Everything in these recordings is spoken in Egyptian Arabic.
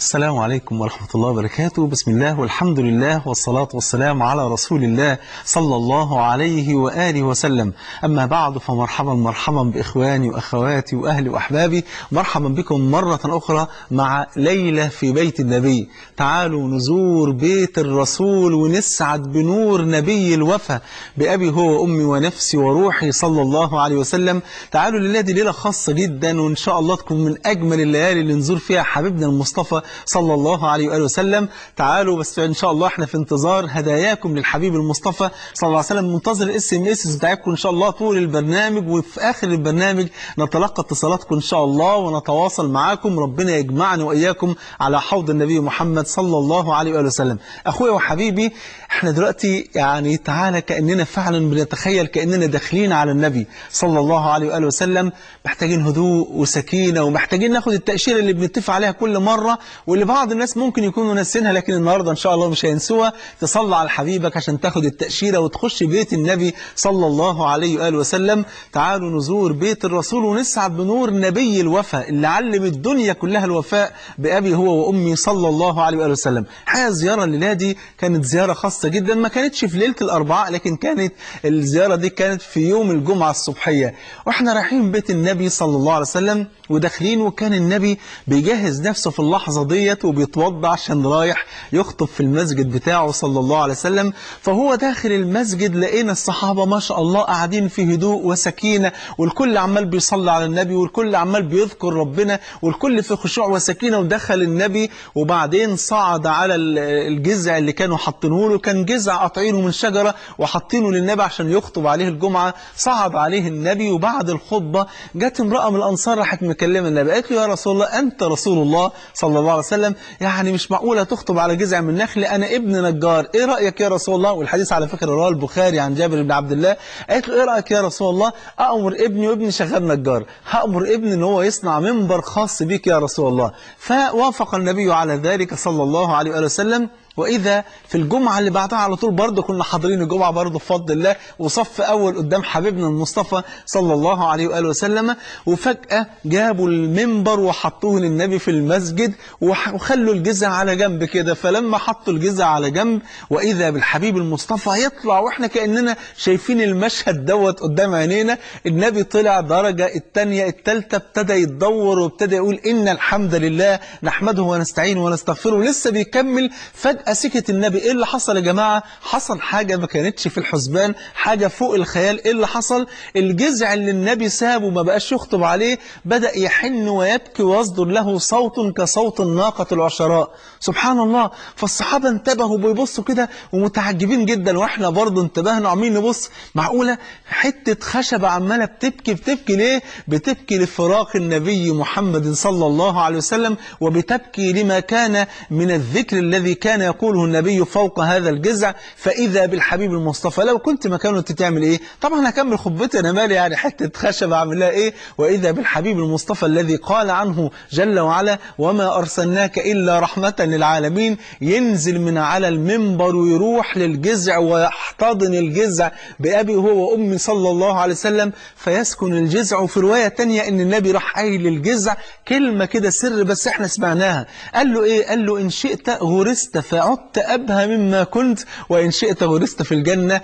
السلام عليكم ورحمة الله وبركاته بسم الله والحمد لله والصلاة والسلام على رسول الله صلى الله عليه وآله وسلم أما بعد فمرحبا مرحبا بإخواني وأخواتي وأهلي وأحبابي مرحبا بكم مرة أخرى مع ليلة في بيت النبي تعالوا نزور بيت الرسول ونسعد بنور نبي الوفا بأبي هو وأمي ونفسي وروحي صلى الله عليه وسلم تعالوا الليلة دي ليلة خاصة جدا وإن شاء الله تكون من أجمل الليالي اللي نزور فيها حبيبنا المصطفى صلى الله عليه وآله وسلم تعالوا بس إن شاء الله احنا في انتظار هداياكم للحبيب المصطفى صلى الله عليه وسلم منتظر الاس ام اس بتاعتكم إن شاء الله طول البرنامج وفي آخر البرنامج نتلقى اتصالاتكم إن شاء الله ونتواصل معاكم ربنا يجمعنا وإياكم على حوض النبي محمد صلى الله عليه وآله وسلم أخويا وحبيبي احنا دلوقتي يعني تعالى كأننا فعلا بنتخيل كأننا داخلين على النبي صلى الله عليه وآله وسلم محتاجين هدوء وسكينة ومحتاجين ناخد التأشيرة اللي بنتفق عليها كل مرة واللي بعض الناس ممكن يكونوا ناسينها لكن النهاردة إن شاء الله مش هينسوها تصلى على حبيبك عشان تاخد التأشيرة وتخش بيت النبي صلى الله عليه وآله وسلم تعالوا نزور بيت الرسول ونسعد بنور نبي الوفاء اللي علم الدنيا كلها الوفاء بأبي هو وأمي صلى الله عليه وآله وسلم حقيقة الزيارة الليلة دي كانت زيارة خاصة جدا ما كانتش في ليلة الأربعاء لكن كانت الزيارة دي كانت في يوم الجمعة الصبحية واحنا رايحين بيت النبي صلى الله عليه وسلم وداخلين وكان النبي بيجهز نفسه في اللحظة ديت وبيتوضع عشان رايح يخطب في المسجد بتاعه صلى الله عليه وسلم فهو داخل المسجد لقينا الصحابة ما شاء الله قاعدين في هدوء وسكينة والكل عمال بيصلي على النبي والكل عمال بيذكر ربنا والكل في خشوع وسكينة ودخل النبي وبعدين صعد على الجزع اللي كانوا حاطينه له كان جزع قاطعينه من شجرة وحاطينه للنبي عشان يخطب عليه الجمعة صعد عليه النبي وبعد الخطبة جت امرأة من الأنصار راحت مكلمة النبي قالت له يا رسول الله أنت رسول الله صلى الله عليه وسلم يعني مش معقولة تخطب على جزع من نخل أنا ابن نجار إيه رأيك يا رسول الله والحديث على فكرة رواه البخاري عن جابر بن عبد الله قالت له إيه رأيك يا رسول الله أأمر ابني وابني شغال نجار هأمر ابني إن هو يصنع منبر خاص بيك يا رسول الله فوافق النبي على ذلك صلى الله عليه وآله وسلم وإذا في الجمعة اللي بعدها على طول برضه كنا حاضرين الجمعة برضه بفضل الله وصف أول قدام حبيبنا المصطفى صلى الله عليه وآله وسلم وفجأة جابوا المنبر وحطوه للنبي في المسجد وخلوا الجزع على جنب كده فلما حطوا الجزع على جنب وإذا بالحبيب المصطفى يطلع وإحنا كأننا شايفين المشهد دوت قدام عينينا النبي طلع درجة الثانية الثالثة ابتدى يتدور وابتدى يقول إن الحمد لله نحمده ونستعينه ونستغفره لسه بيكمل فجأة سكت النبي ايه اللي حصل يا جماعة حصل حاجة ما كانتش في الحسبان حاجة فوق الخيال ايه اللي حصل الجزع اللي النبي سابه ما بقاش يخطب عليه بدأ يحن ويبكي ويصدر له صوت كصوت الناقة العشراء سبحان الله فالصحابة انتبهوا بيبصوا كده ومتعجبين جدا واحنا برضه انتبهنا وعمالين نبص معقولة حتة خشبة عمالة بتبكي بتبكي ليه بتبكي لفراق النبي محمد صلى الله عليه وسلم وبتبكي لما كان من الذكر الذي كان يقوله النبي فوق هذا الجزع فإذا بالحبيب المصطفى لو كنت مكانه انت تعمل ايه طبعا هكمل خطبتي انا مالي يعني حتة خشبة اعمل لها ايه وإذا بالحبيب المصطفى الذي قال عنه جل وعلا وما أرسلناك إلا رحمة للعالمين ينزل من على المنبر ويروح للجزع ويحتضن الجزع بأبي هو وأمي صلى الله عليه وسلم فيسكن الجزع وفي رواية تانية ان النبي راح قايل للجزع كلمة كده سر بس احنا سمعناها قال له ايه قال له ان شئت غرست فعدت أبهى مما كنت وإن شئت غرست في الجنة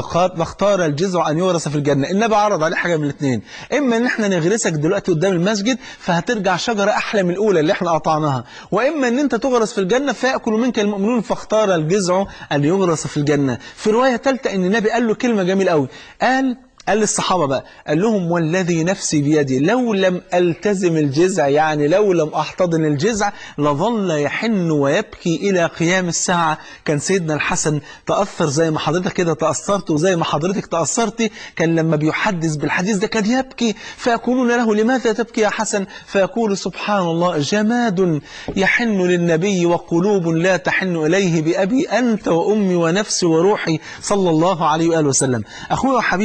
فاختار الجزع أن يورث في الجنة النبي عرض عليه حاجة من الاثنين إما إن احنا نغرسك دلوقتي قدام المسجد فهترجع شجرة أحلى من الأولى اللي احنا قطعناها وإما إن أنت تغرس في الجنة فيأكل منك المؤمنون فاختار الجزع أن يغرس في الجنة في رواية ثالثة إن النبي قال له كلمة جميلة قوي قال قال للصحابة بقى قال لهم والذي نفسي بيدي لو لم ألتزم الجزع يعني لو لم أحتضن الجزع لظل يحن ويبكي إلى قيام الساعة كان سيدنا الحسن تأثر زي ما حضرتك كده تأثرت وزي ما حضرتك تأثرتي كان لما بيحدث بالحديث ده كان يبكي فيقولون له لماذا تبكي يا حسن فيقول سبحان الله جماد يحن للنبي وقلوب لا تحن إليه بأبي أنت وأمي ونفسي وروحي صلى الله عليه وآله وسلم أخوي وحبيبي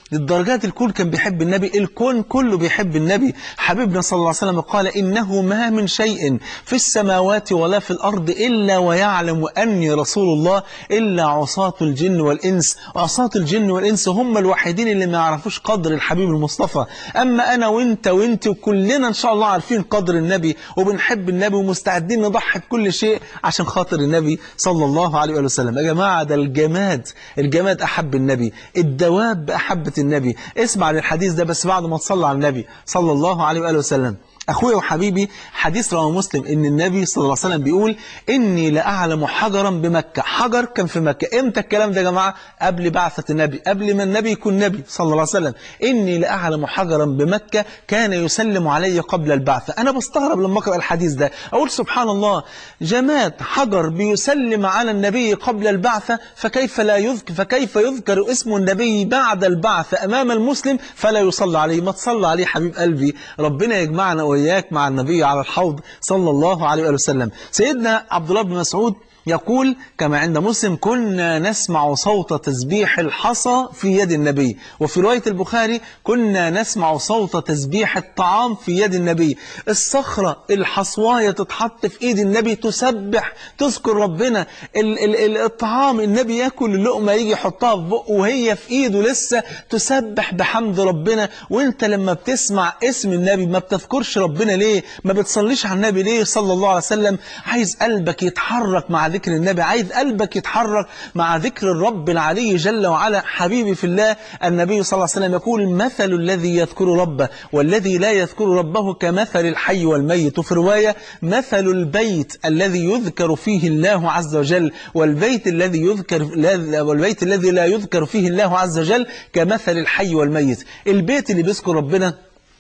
للدرجات الكل كان بيحب النبي الكون كله بيحب النبي حبيبنا صلى الله عليه وسلم قال إنه ما من شيء في السماوات ولا في الأرض إلا ويعلم أني رسول الله إلا عصاة الجن والإنس عصاة الجن والإنس هم الوحيدين اللي ما يعرفوش قدر الحبيب المصطفى أما أنا وإنت وإنت وكلنا إن شاء الله عارفين قدر النبي وبنحب النبي ومستعدين نضحي بكل شيء عشان خاطر النبي صلى الله عليه وسلم يا جماعة ده الجماد الجماد أحب النبي الدواب أحبت النبي اسمع للحديث ده بس بعد ما تصلى على النبي صلى الله عليه وآله وسلم أخويا وحبيبي حديث رواه مسلم إن النبي صلى الله عليه وسلم بيقول إني لأعلم حجرا بمكة حجر كان في مكة إمتى الكلام ده يا جماعة قبل بعثة النبي قبل ما النبي يكون نبي صلى الله عليه وسلم إني لأعلم حجرا بمكة كان يسلم علي قبل البعثة أنا بستغرب لما أقرأ الحديث ده أقول سبحان الله جماد حجر بيسلم على النبي قبل البعثة فكيف لا يذكر فكيف يذكر اسم النبي بعد البعثة أمام المسلم فلا يصلى عليه ما تصلى عليه حبيب قلبي ربنا يجمعنا وإياك مع النبي على الحوض صلى الله عليه وسلم سيدنا عبد الله بن مسعود يقول كما عند مسلم كنا نسمع صوت تسبيح الحصى في يد النبي وفي رواية البخاري كنا نسمع صوت تسبيح الطعام في يد النبي الصخرة الحصواية تتحط في ايد النبي تسبح تذكر ربنا ال ال ال الطعام النبي ياكل اللقمة يجي يحطها في بقه وهي في ايده لسه تسبح بحمد ربنا وانت لما بتسمع اسم النبي ما بتذكرش ربنا ليه ما بتصليش على النبي ليه صلى الله عليه وسلم عايز قلبك يتحرك مع ذكر النبي عايز قلبك يتحرك مع ذكر الرب العلي جل وعلا حبيبي في الله النبي صلى الله عليه وسلم يقول مثل الذي يذكر ربه والذي لا يذكر ربه كمثل الحي والميت وفي رواية مثل البيت الذي يذكر فيه الله عز وجل والبيت الذي يذكر والبيت الذي لا يذكر فيه الله عز وجل كمثل الحي والميت البيت اللي بيذكر ربنا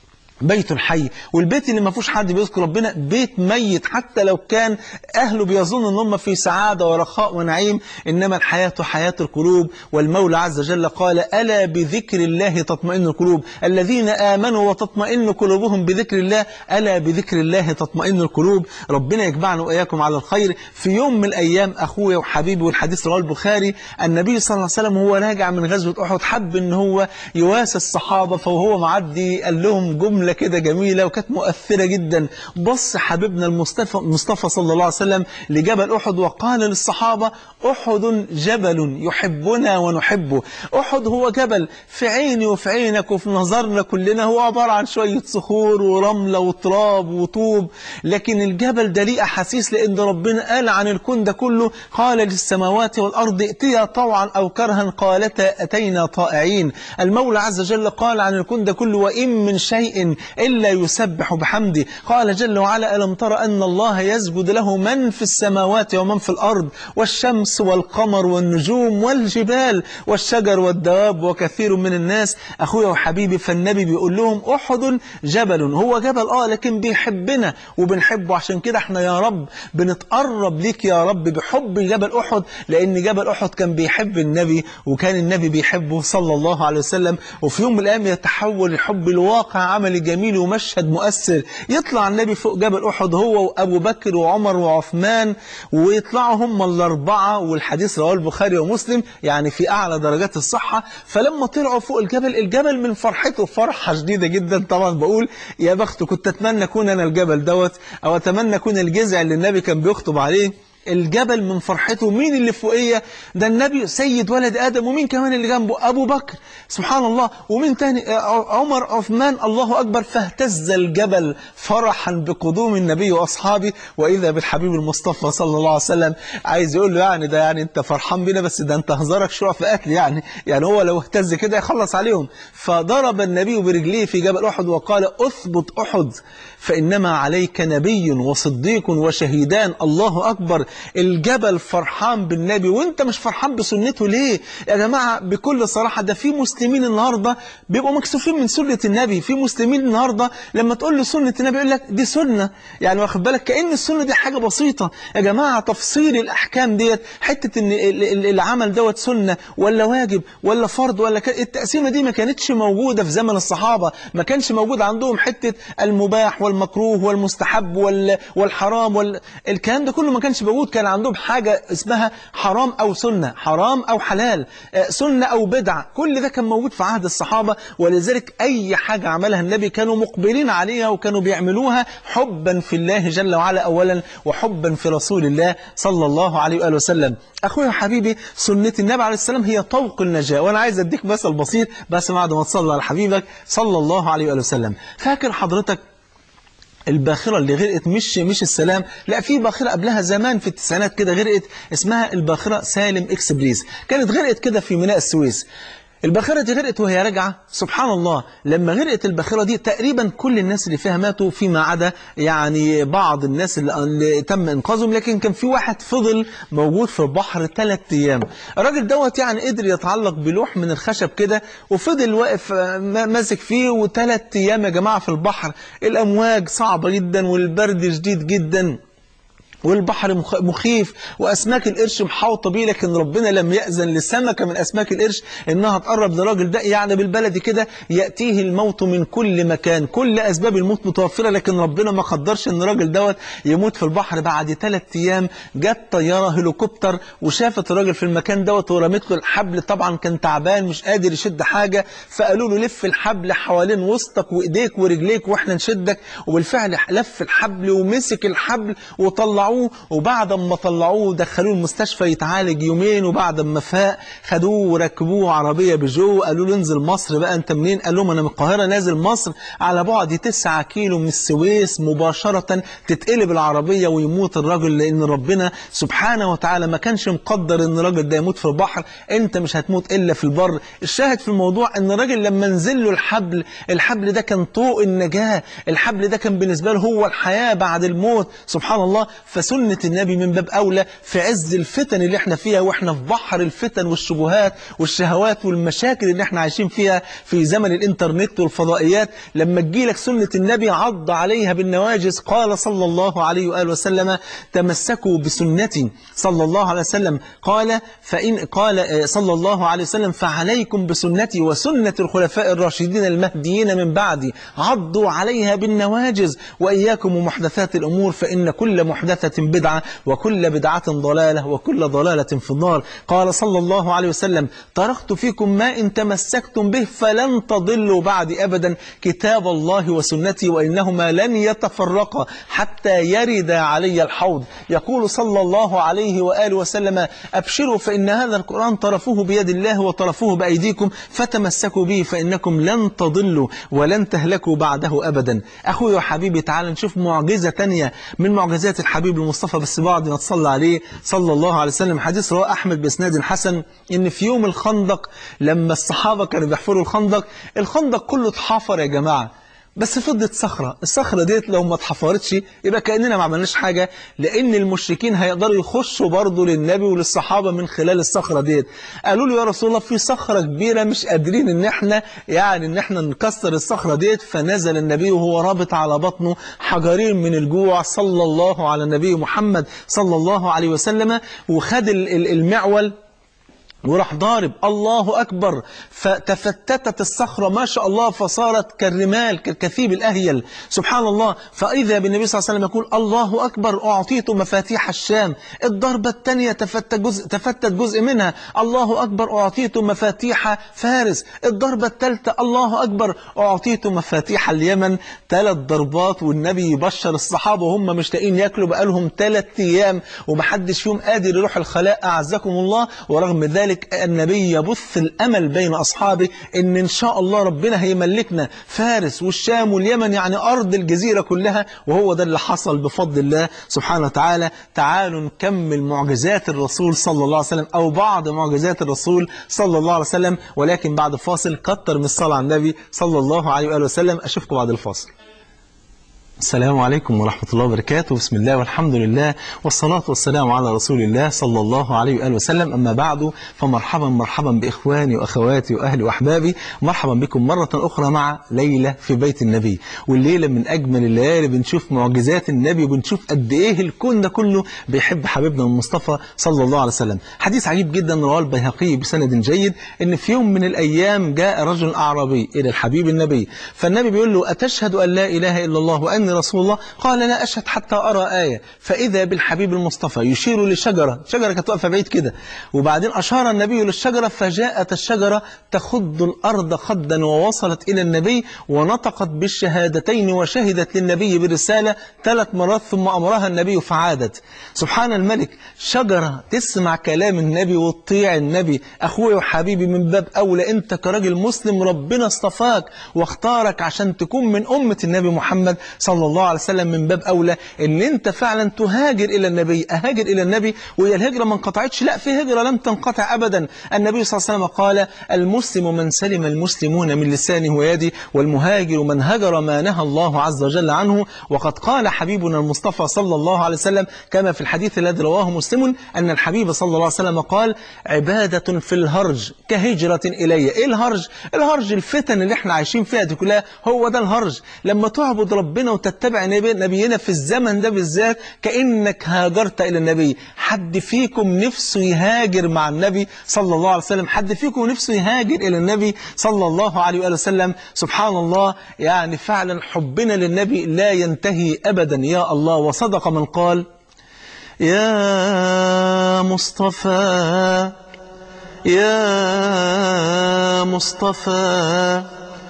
بيت حي والبيت اللي ما فيهوش حد بيذكر ربنا بيت ميت حتى لو كان أهله بيظن ان هم في سعادة ورخاء ونعيم إنما الحياة حياة القلوب والمولى عز وجل قال ألا بذكر الله تطمئن القلوب الذين آمنوا وتطمئن قلوبهم بذكر الله ألا بذكر الله تطمئن القلوب ربنا يجمعنا وإياكم على الخير في يوم من الأيام أخويا وحبيبي والحديث رواه البخاري النبي صلى الله عليه وسلم وهو راجع من غزوة أحد حب ان هو يواسي الصحابة فهو معدي قال لهم جملة جملة كده جميلة وكانت مؤثرة جدا بص حبيبنا المصطفى, المصطفى صلى الله عليه وسلم لجبل أحد وقال للصحابة أحد جبل يحبنا ونحبه أحد هو جبل في عيني وفي عينك وفي نظرنا كلنا هو عبارة عن شوية صخور ورملة وتراب وطوب لكن الجبل ده ليه أحاسيس لأن ربنا قال عن الكون ده كله قال للسماوات والأرض ائتيا طوعا أو كرها قالتا أتينا طائعين المولى عز وجل قال عن الكون ده كله وإن من شيء إلا يسبح بحمده قال جل وعلا ألم تر أن الله يسجد له من في السماوات ومن في الأرض والشمس والقمر والنجوم والجبال والشجر والدواب وكثير من الناس أخويا وحبيبي فالنبي بيقول لهم أحد جبل هو جبل آه لكن بيحبنا وبنحبه عشان كده احنا يا رب بنتقرب ليك يا رب بحب جبل أحد لأن جبل أحد كان بيحب النبي وكان النبي بيحبه صلى الله عليه وسلم وفي يوم من الأيام يتحول الحب الواقع عمل جميل ومشهد مؤثر يطلع النبي فوق جبل أحد هو وأبو بكر وعمر وعثمان ويطلعوا هم الأربعة والحديث رواه البخاري ومسلم يعني في أعلى درجات الصحة فلما طلعوا فوق الجبل الجبل من فرحته فرحة شديدة جدا طبعا بقول يا بخت كنت أتمنى أكون أنا الجبل دوت أو أتمنى أكون الجذع اللي النبي كان بيخطب عليه الجبل من فرحته مين اللي فوقيه ده النبي سيد ولد آدم ومين كمان اللي جنبه أبو بكر سبحان الله ومين تاني عمر عثمان الله أكبر فاهتز الجبل فرحا بقدوم النبي وأصحابه وإذا بالحبيب المصطفى صلى الله عليه وسلم عايز يقول له يعني ده يعني أنت فرحان بينا بس ده أنت هزارك شوع في قتل يعني يعني هو لو اهتز كده يخلص عليهم فضرب النبي برجليه في جبل أحد وقال أثبت أحد فإنما عليك نبي وصديق وشهيدان الله أكبر الجبل فرحان بالنبي وانت مش فرحان بسنته ليه يا جماعة بكل صراحة ده في مسلمين النهاردة بيبقوا مكسوفين من سنة النبي في مسلمين النهاردة لما تقول له سنة النبي يقول لك دي سنة يعني واخد بالك كأن السنة دي حاجة بسيطة يا جماعة تفصيل الأحكام ديت حتة ان العمل دوت سنة ولا واجب ولا فرض ولا ك... التقسيمة دي ما كانتش موجودة في زمن الصحابة ما كانش موجود عندهم حتة المباح والمكروه والمستحب وال... والحرام وال... الكلام ده كله ما كانش موجود اليهود كان عندهم حاجة اسمها حرام أو سنة حرام أو حلال آه، سنة أو بدعة كل ده كان موجود في عهد الصحابة ولذلك أي حاجة عملها النبي كانوا مقبلين عليها وكانوا بيعملوها حبا في الله جل وعلا أولا وحبا في رسول الله صلى الله عليه وآله وسلم أخويا وحبيبي سنة النبي عليه السلام هي طوق النجاة وأنا عايز أديك مثل بسيط بس بعد ما تصلي على حبيبك صلى الله عليه وآله وسلم فاكر حضرتك الباخرة اللي غرقت مش مش السلام لا في باخرة قبلها زمان في التسعينات كده غرقت اسمها الباخرة سالم اكسبريس كانت غرقت كده في ميناء السويس الباخرة دي غرقت وهي راجعة سبحان الله لما غرقت الباخرة دي تقريبا كل الناس اللي فيها ماتوا فيما عدا يعني بعض الناس اللي, اللي تم إنقاذهم لكن كان في واحد فضل موجود في البحر ثلاث أيام الراجل دوت يعني قدر يتعلق بلوح من الخشب كده وفضل واقف آه، ما- ماسك فيه وثلاث أيام يا جماعة في البحر الأمواج صعبة جدا والبرد شديد جدا والبحر مخ- مخيف وأسماك القرش محاوطة بيه لكن ربنا لم يأذن لسمكة من أسماك القرش إنها تقرب للراجل ده يعني بالبلدي كده يأتيه الموت من كل مكان كل أسباب الموت متوفرة لكن ربنا ما قدرش إن الراجل دوت يموت في البحر بعد ثلاث أيام جت طيارة هليكوبتر وشافت الراجل في المكان دوت ورمت له الحبل طبعا كان تعبان مش قادر يشد حاجة فقالوا له لف الحبل حوالين وسطك وإيديك ورجليك وإحنا نشدك وبالفعل لف الحبل ومسك الحبل وطلعوه وبعد ما طلعوه دخلوه المستشفى يتعالج يومين وبعد ما فاق خدوه وركبوه عربية بيجو قالوا له انزل مصر بقى انت منين قال لهم انا من القاهرة نازل مصر على بعد 9 كيلو من السويس مباشرة تتقلب العربية ويموت الراجل لان ربنا سبحانه وتعالى ما كانش مقدر ان الراجل ده يموت في البحر انت مش هتموت الا في البر الشاهد في الموضوع ان الراجل لما نزل له الحبل الحبل ده كان طوق النجاة الحبل ده كان بالنسبة له هو الحياة بعد الموت سبحان الله فسنة النبي من باب أولى في عز الفتن اللي احنا فيها واحنا في بحر الفتن والشبهات والشهوات والمشاكل اللي احنا عايشين فيها في زمن الانترنت والفضائيات لما تجيلك سنة النبي عض عليها بالنواجس قال صلى الله عليه وآله وسلم تمسكوا بسنتي صلى الله عليه وسلم قال فإن قال آه، صلى الله عليه وسلم فعليكم بسنتي وسنة الخلفاء الراشدين المهديين من بعدي عضوا عليها بالنواجز وإياكم ومحدثات الأمور فإن كل محدثة بدعة وكل بدعة ضلالة وكل ضلالة في النار قال صلى الله عليه وسلم تركت فيكم ما إن تمسكتم به فلن تضلوا بعد أبدا كتاب الله وسنتي وإنهما لن يتفرقا حتى يرد علي الحوض يقول صلى الله عليه وآله وسلم أبشروا فإن هذا القرآن طرفوه بيد الله وطرفوه بأيديكم فتمسكوا به فإنكم لن تضلوا ولن تهلكوا بعده أبدا أخوي وحبيبي تعال نشوف معجزة تانية من معجزات الحبيب المصطفى بس بعد ما تصلى عليه صلى الله عليه وسلم حديث رواه أحمد بإسناد حسن إن في يوم الخندق لما الصحابة كانوا بيحفروا الخندق الخندق كله اتحفر يا جماعة بس فضلت صخرة الصخرة ديت لو ما اتحفرتش يبقى كأننا ما عملناش حاجة لأن المشركين هيقدروا يخشوا برضه للنبي وللصحابة من خلال الصخرة ديت قالوا له يا رسول الله في صخرة كبيرة مش قادرين ان احنا يعني ان احنا نكسر الصخرة ديت فنزل النبي وهو رابط على بطنه حجرين من الجوع صلى الله على النبي محمد صلى الله عليه وسلم وخد ال- ال- المعول وراح ضارب الله أكبر فتفتتت الصخرة ما شاء الله فصارت كالرمال كالكثيب الأهيل سبحان الله فإذا بالنبي صلى الله عليه وسلم يقول الله أكبر أعطيت مفاتيح الشام الضربة الثانية تفتت جزء, تفتت جزء منها الله أكبر أعطيت مفاتيح فارس الضربة الثالثة الله أكبر أعطيت مفاتيح اليمن ثلاث ضربات والنبي يبشر الصحابة وهم مش لاقيين ياكلوا بقالهم ثلاث أيام ومحدش فيهم قادر يروح الخلاء أعزكم الله ورغم ذلك النبي يبث الأمل بين أصحابه إن إن شاء الله ربنا هيملكنا فارس والشام واليمن يعني أرض الجزيرة كلها وهو ده اللي حصل بفضل الله سبحانه وتعالى تعالوا نكمل معجزات الرسول صلى الله عليه وسلم أو بعض معجزات الرسول صلى الله عليه وسلم ولكن بعد فاصل كتر من الصلاة على النبي صلى الله عليه وآله وسلم أشوفكم بعد الفاصل السلام عليكم ورحمة الله وبركاته بسم الله والحمد لله والصلاة والسلام على رسول الله صلى الله عليه وآله وسلم أما بعد فمرحبا مرحبا بإخواني وأخواتي وأهلي وأحبابي مرحبا بكم مرة أخرى مع ليلة في بيت النبي والليلة من أجمل الليالي بنشوف معجزات النبي وبنشوف قد إيه الكون ده كله بيحب حبيبنا المصطفى صلى الله عليه وسلم حديث عجيب جدا رواه البيهقي بسند جيد إن في يوم من الأيام جاء رجل أعرابي إلى الحبيب النبي فالنبي بيقول له أتشهد أن لا إله إلا الله وأن تشهدني رسول الله قال لا أشهد حتى أرى آية فإذا بالحبيب المصطفى يشير لشجرة شجرة كانت واقفة بعيد كده وبعدين أشار النبي للشجرة فجاءت الشجرة تخض الأرض خدا ووصلت إلى النبي ونطقت بالشهادتين وشهدت للنبي بالرسالة ثلاث مرات ثم أمرها النبي فعادت سبحان الملك شجرة تسمع كلام النبي وتطيع النبي أخوي وحبيبي من باب أولى أنت كراجل مسلم ربنا اصطفاك واختارك عشان تكون من أمة النبي محمد صلى الله عليه وسلم من باب أولى أن أنت فعلا تهاجر إلى النبي أهاجر إلى النبي وهي الهجرة ما انقطعتش لا في هجرة لم تنقطع أبدا النبي صلى الله عليه وسلم قال المسلم من سلم المسلمون من لسانه ويده والمهاجر من هجر ما نهى الله عز وجل عنه وقد قال حبيبنا المصطفى صلى الله عليه وسلم كما في الحديث الذي رواه مسلم أن الحبيب صلى الله عليه وسلم قال عبادة في الهرج كهجرة إلي إيه الهرج؟ الهرج الفتن اللي احنا عايشين فيها دي كلها هو ده الهرج لما تعبد ربنا وتتبع نبي نبينا في الزمن ده بالذات كأنك هاجرت إلى النبي حد فيكم نفسه يهاجر مع النبي صلى الله عليه وسلم حد فيكم نفسه يهاجر إلى النبي صلى الله عليه وآله وسلم سبحان الله يعني فعلا حبنا للنبي لا ينتهي أبدا يا الله وصدق من قال يا مصطفى يا مصطفى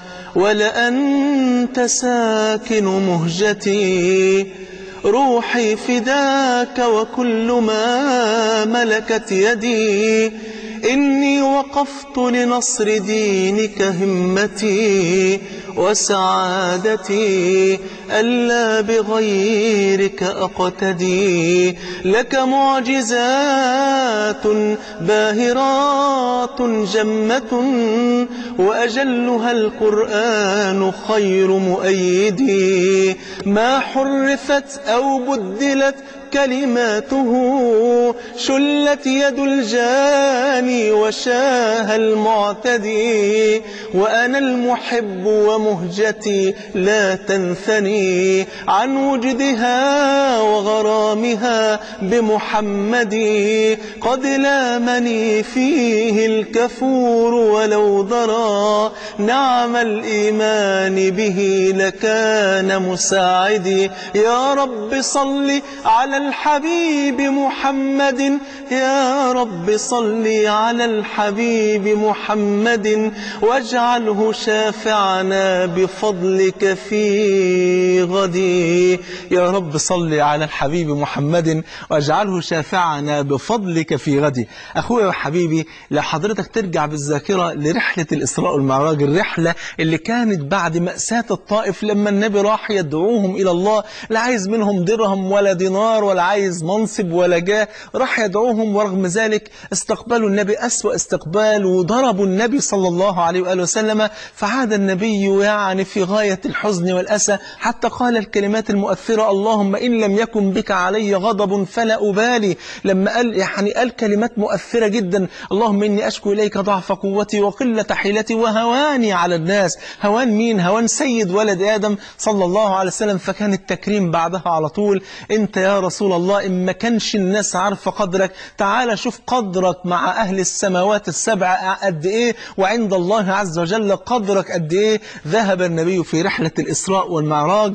ولأنت ساكن مهجتي روحي فداك وكل ما ملكت يدي إني وقفت لنصر دينك همتي وسعادتي ألا بغيرك أقتدي لك معجزات باهرات جمة وأجلها القرآن خير مؤيدي ما حرفت أو بدلت كلماته شلت يد الجاني وشاه المعتدي وأنا المحب ومهجتي لا تنثني عن وجدها وغرامها بمحمد قد لامني فيه الكفور ولو ضرى نعم الإيمان به لكان مساعدي يا رب صل على الحبيب محمد يا رب صل على الحبيب محمد واجعله شافعنا بفضلك في غدي يا رب صل على الحبيب محمد واجعله شافعنا بفضلك في غدي أخويا وحبيبي لحضرتك ترجع بالذاكرة لرحلة الإسراء والمعراج الرحلة اللي كانت بعد مأساة الطائف لما النبي راح يدعوهم إلى الله لا عايز منهم درهم ولا دينار ولا عايز منصب ولا جاه راح يدعوهم ورغم ذلك استقبلوا النبي أسوأ استقبال وضربوا النبي صلى الله عليه وآله وسلم فعاد النبي يعني في غاية الحزن والأسى حتى قال الكلمات المؤثرة اللهم إن لم يكن بك علي غضب فلا أبالي لما قال يعني قال كلمات مؤثرة جدا اللهم إني أشكو إليك ضعف قوتي وقلة حيلتي وهواني على الناس هوان مين هوان سيد ولد آدم صلى الله عليه وسلم فكان التكريم بعدها على طول أنت يا رسول الله إن ما كانش الناس عارفة قدرك تعال شوف قدرك مع أهل السماوات السبع قد إيه وعند الله عز وجل قدرك قد إيه ذهب النبي في رحلة الإسراء والمعراج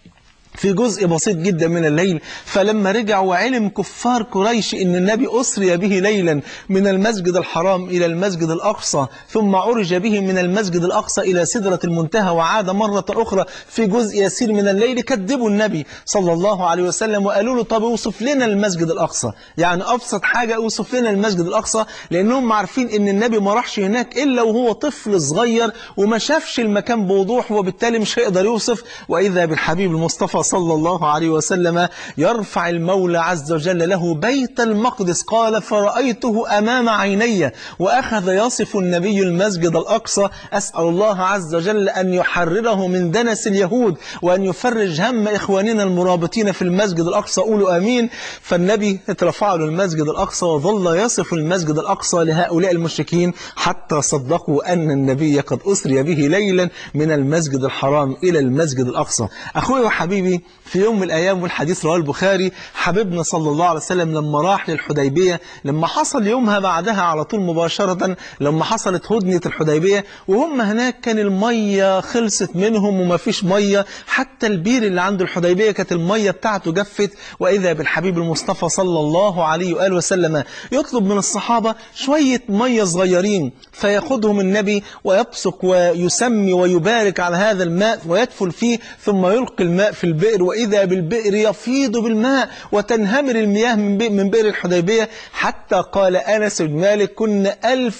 في جزء بسيط جدا من الليل فلما رجع وعلم كفار قريش ان النبي أسري به ليلا من المسجد الحرام إلى المسجد الأقصى ثم عرج به من المسجد الأقصى إلى سدرة المنتهى وعاد مرة أخرى في جزء يسير من الليل كذبوا النبي صلى الله عليه وسلم وقالوا له طب اوصف لنا المسجد الأقصى يعني أبسط حاجة اوصف لنا المسجد الأقصى لأنهم عارفين ان النبي ما راحش هناك إلا وهو طفل صغير وما شافش المكان بوضوح وبالتالي مش هيقدر يوصف وإذا بالحبيب المصطفى صلى الله عليه وسلم يرفع المولى عز وجل له بيت المقدس قال فرأيته أمام عيني وأخذ يصف النبي المسجد الأقصى أسأل الله عز وجل أن يحرره من دنس اليهود وأن يفرج هم إخواننا المرابطين في المسجد الأقصى قولوا أمين فالنبي اترفع له المسجد الأقصى وظل يصف المسجد الأقصى لهؤلاء المشركين حتى صدقوا أن النبي قد أسري به ليلا من المسجد الحرام إلى المسجد الأقصى أخوي وحبيبي حبيبي في يوم من الأيام والحديث رواه البخاري حبيبنا صلى الله عليه وسلم لما راح للحديبية لما حصل يومها بعدها على طول مباشرة لما حصلت هدنة الحديبية وهم هناك كان المية خلصت منهم وما فيش مية حتى البير اللي عند الحديبية كانت المية بتاعته جفت وإذا بالحبيب المصطفى صلى الله عليه وآله وسلم يطلب من الصحابة شوية مية صغيرين فياخدهم النبي ويبصق ويسمي ويبارك على هذا الماء ويدفل فيه ثم يلقي الماء في البئر وإذا بالبئر يفيض بالماء وتنهمر المياه من بئر, من بئر الحديبية حتى قال أنس بن مالك كنا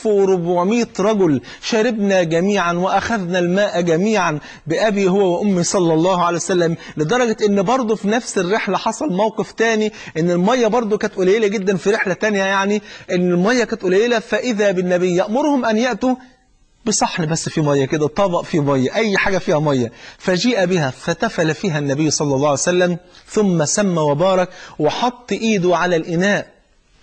1400 رجل شربنا جميعا وأخذنا الماء جميعا بأبي هو وأمي صلى الله عليه وسلم لدرجة أن برضه في نفس الرحلة حصل موقف تاني أن المية برضه كانت قليلة جدا في رحلة تانية يعني أن المية كانت قليلة فإذا بالنبي يأمرهم أن يأتوا بصحن بس في مية كده طبق فيه مية أي حاجة فيها مية فجيء بها فتفل فيها النبي صلى الله عليه وسلم ثم سمى وبارك وحط إيده على الإناء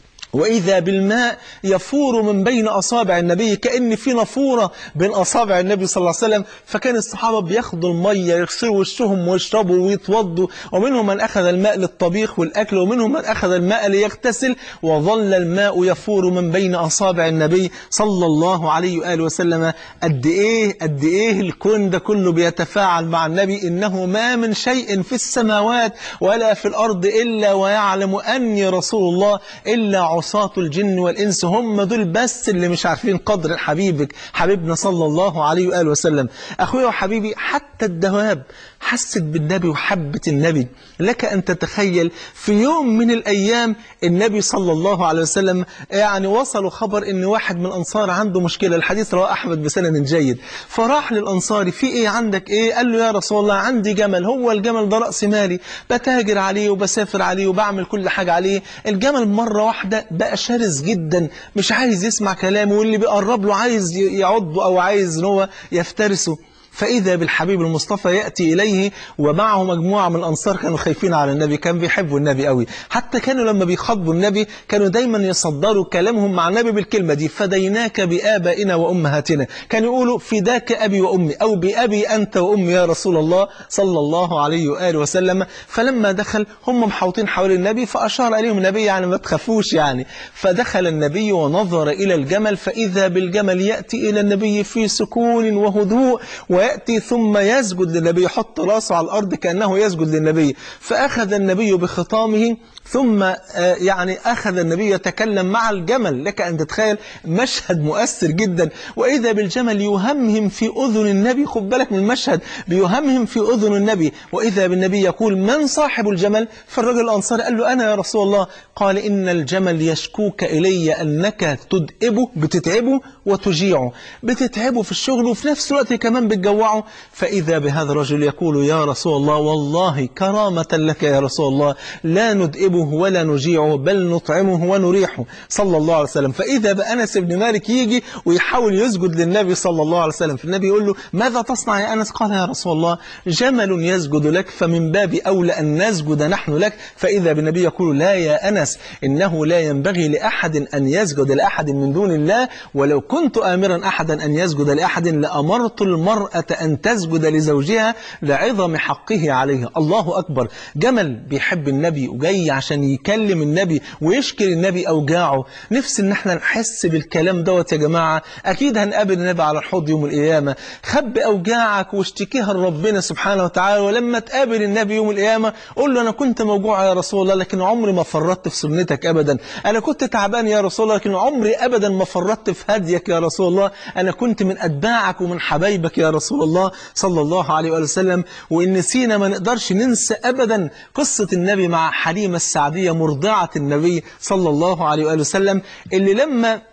وإذا بالماء يفور من بين أصابع النبي كأن في نافورة بين أصابع النبي صلى الله عليه وسلم فكان الصحابة بياخدوا المية يغسلوا وشهم ويشربوا ويتوضوا ومنهم من أخذ الماء للطبيخ والأكل ومنهم من أخذ الماء ليغتسل وظل الماء يفور من بين أصابع النبي صلى الله عليه وآله وسلم قد إيه قد إيه الكون ده كله بيتفاعل مع النبي إنه ما من شيء في السماوات ولا في الأرض إلا ويعلم أني رسول الله إلا عصاة الجن والإنس هم دول بس اللي مش عارفين قدر حبيبك حبيبنا صلى الله عليه وآله وسلم أخويا وحبيبي حتى الدواب حست بالنبي وحبت النبي لك أن تتخيل في يوم من الأيام النبي صلى الله عليه وسلم يعني وصلوا خبر أن واحد من الأنصار عنده مشكلة الحديث رواه أحمد بسند جيد فراح للأنصاري في إيه عندك إيه قال له يا رسول الله عندي جمل هو الجمل ده رأس مالي بتاجر عليه وبسافر عليه وبعمل كل حاجة عليه الجمل مرة واحدة بقى شرس جدا مش عايز يسمع كلامه واللي بيقرب له عايز يعضه أو عايز ان هو يفترسه فإذا بالحبيب المصطفى يأتي إليه ومعه مجموعة من الأنصار كانوا خايفين على النبي كان بيحبوا النبي قوي حتى كانوا لما بيخاطبوا النبي كانوا دايما يصدروا كلامهم مع النبي بالكلمة دي فديناك بآبائنا وأمهاتنا كانوا يقولوا فداك أبي وأمي أو بأبي أنت وأمي يا رسول الله صلى الله عليه وآله وسلم فلما دخل هم محوطين حول النبي فأشار عليهم النبي يعني ما تخافوش يعني فدخل النبي ونظر إلى الجمل فإذا بالجمل يأتي إلى النبي في سكون وهدوء ويأتي ثم يسجد للنبي يحط راسه على الأرض كأنه يسجد للنبي فأخذ النبي بخطامه ثم يعني أخذ النبي يتكلم مع الجمل لك أن تتخيل مشهد مؤثر جدا وإذا بالجمل يهمهم في أذن النبي خد بالك من المشهد بيهمهم في أذن النبي وإذا بالنبي يقول من صاحب الجمل فالرجل الأنصاري قال له أنا يا رسول الله قال إن الجمل يشكوك إلي أنك تدئبه بتتعبه وتجيعه بتتعبه في الشغل وفي نفس الوقت كمان بتجوعه فإذا بهذا الرجل يقول يا رسول الله والله كرامة لك يا رسول الله لا ندئبه ولا نجيعه بل نطعمه ونريحه صلى الله عليه وسلم فإذا بأنس بن مالك يجي ويحاول يسجد للنبي صلى الله عليه وسلم فالنبي يقول له ماذا تصنع يا أنس قال يا رسول الله جمل يسجد لك فمن باب أولى أن نسجد نحن لك فإذا بالنبي يقول لا يا أنس إنه لا ينبغي لأحد أن يسجد لأحد من دون الله ولو كنت آمرا أحدا أن يسجد لأحد لأمرت المرأة أن تسجد لزوجها لعظم حقه عليها الله أكبر جمل بيحب النبي وجاي عشان يكلم النبي ويشكر النبي أوجاعه نفسي إن احنا نحس بالكلام دوت يا جماعة أكيد هنقابل النبي على الحوض يوم القيامة خب أوجاعك واشتكيها لربنا سبحانه وتعالى ولما تقابل النبي يوم القيامة قول له أنا كنت موجوع يا رسول الله لكن عمري ما فرطت في سنتك أبدا أنا كنت تعبان يا رسول الله لكن عمري أبدا ما فرطت في هديك يا رسول الله أنا كنت من أتباعك ومن حبايبك يا رسول الله صلى الله عليه وآله وسلم وإن نسينا ما نقدرش ننسى أبدا قصة النبي مع حليمة السعدية مرضعة النبي صلى الله عليه وآله وسلم اللي لما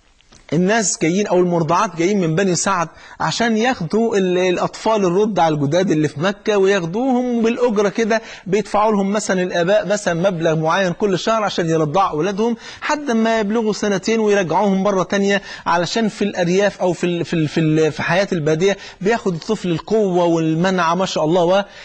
الناس جايين أو المرضعات جايين من بني سعد عشان ياخدوا الأطفال الرضع الجداد اللي في مكة وياخدوهم بالأجرة كده بيدفعوا لهم مثلا الآباء مثلا مبلغ معين كل شهر عشان يرضعوا أولادهم حتى ما يبلغوا سنتين ويرجعوهم مرة تانية علشان في الأرياف أو في ال في ال في, ال في حياة البادية بياخد الطفل القوة والمنع ما شاء الله و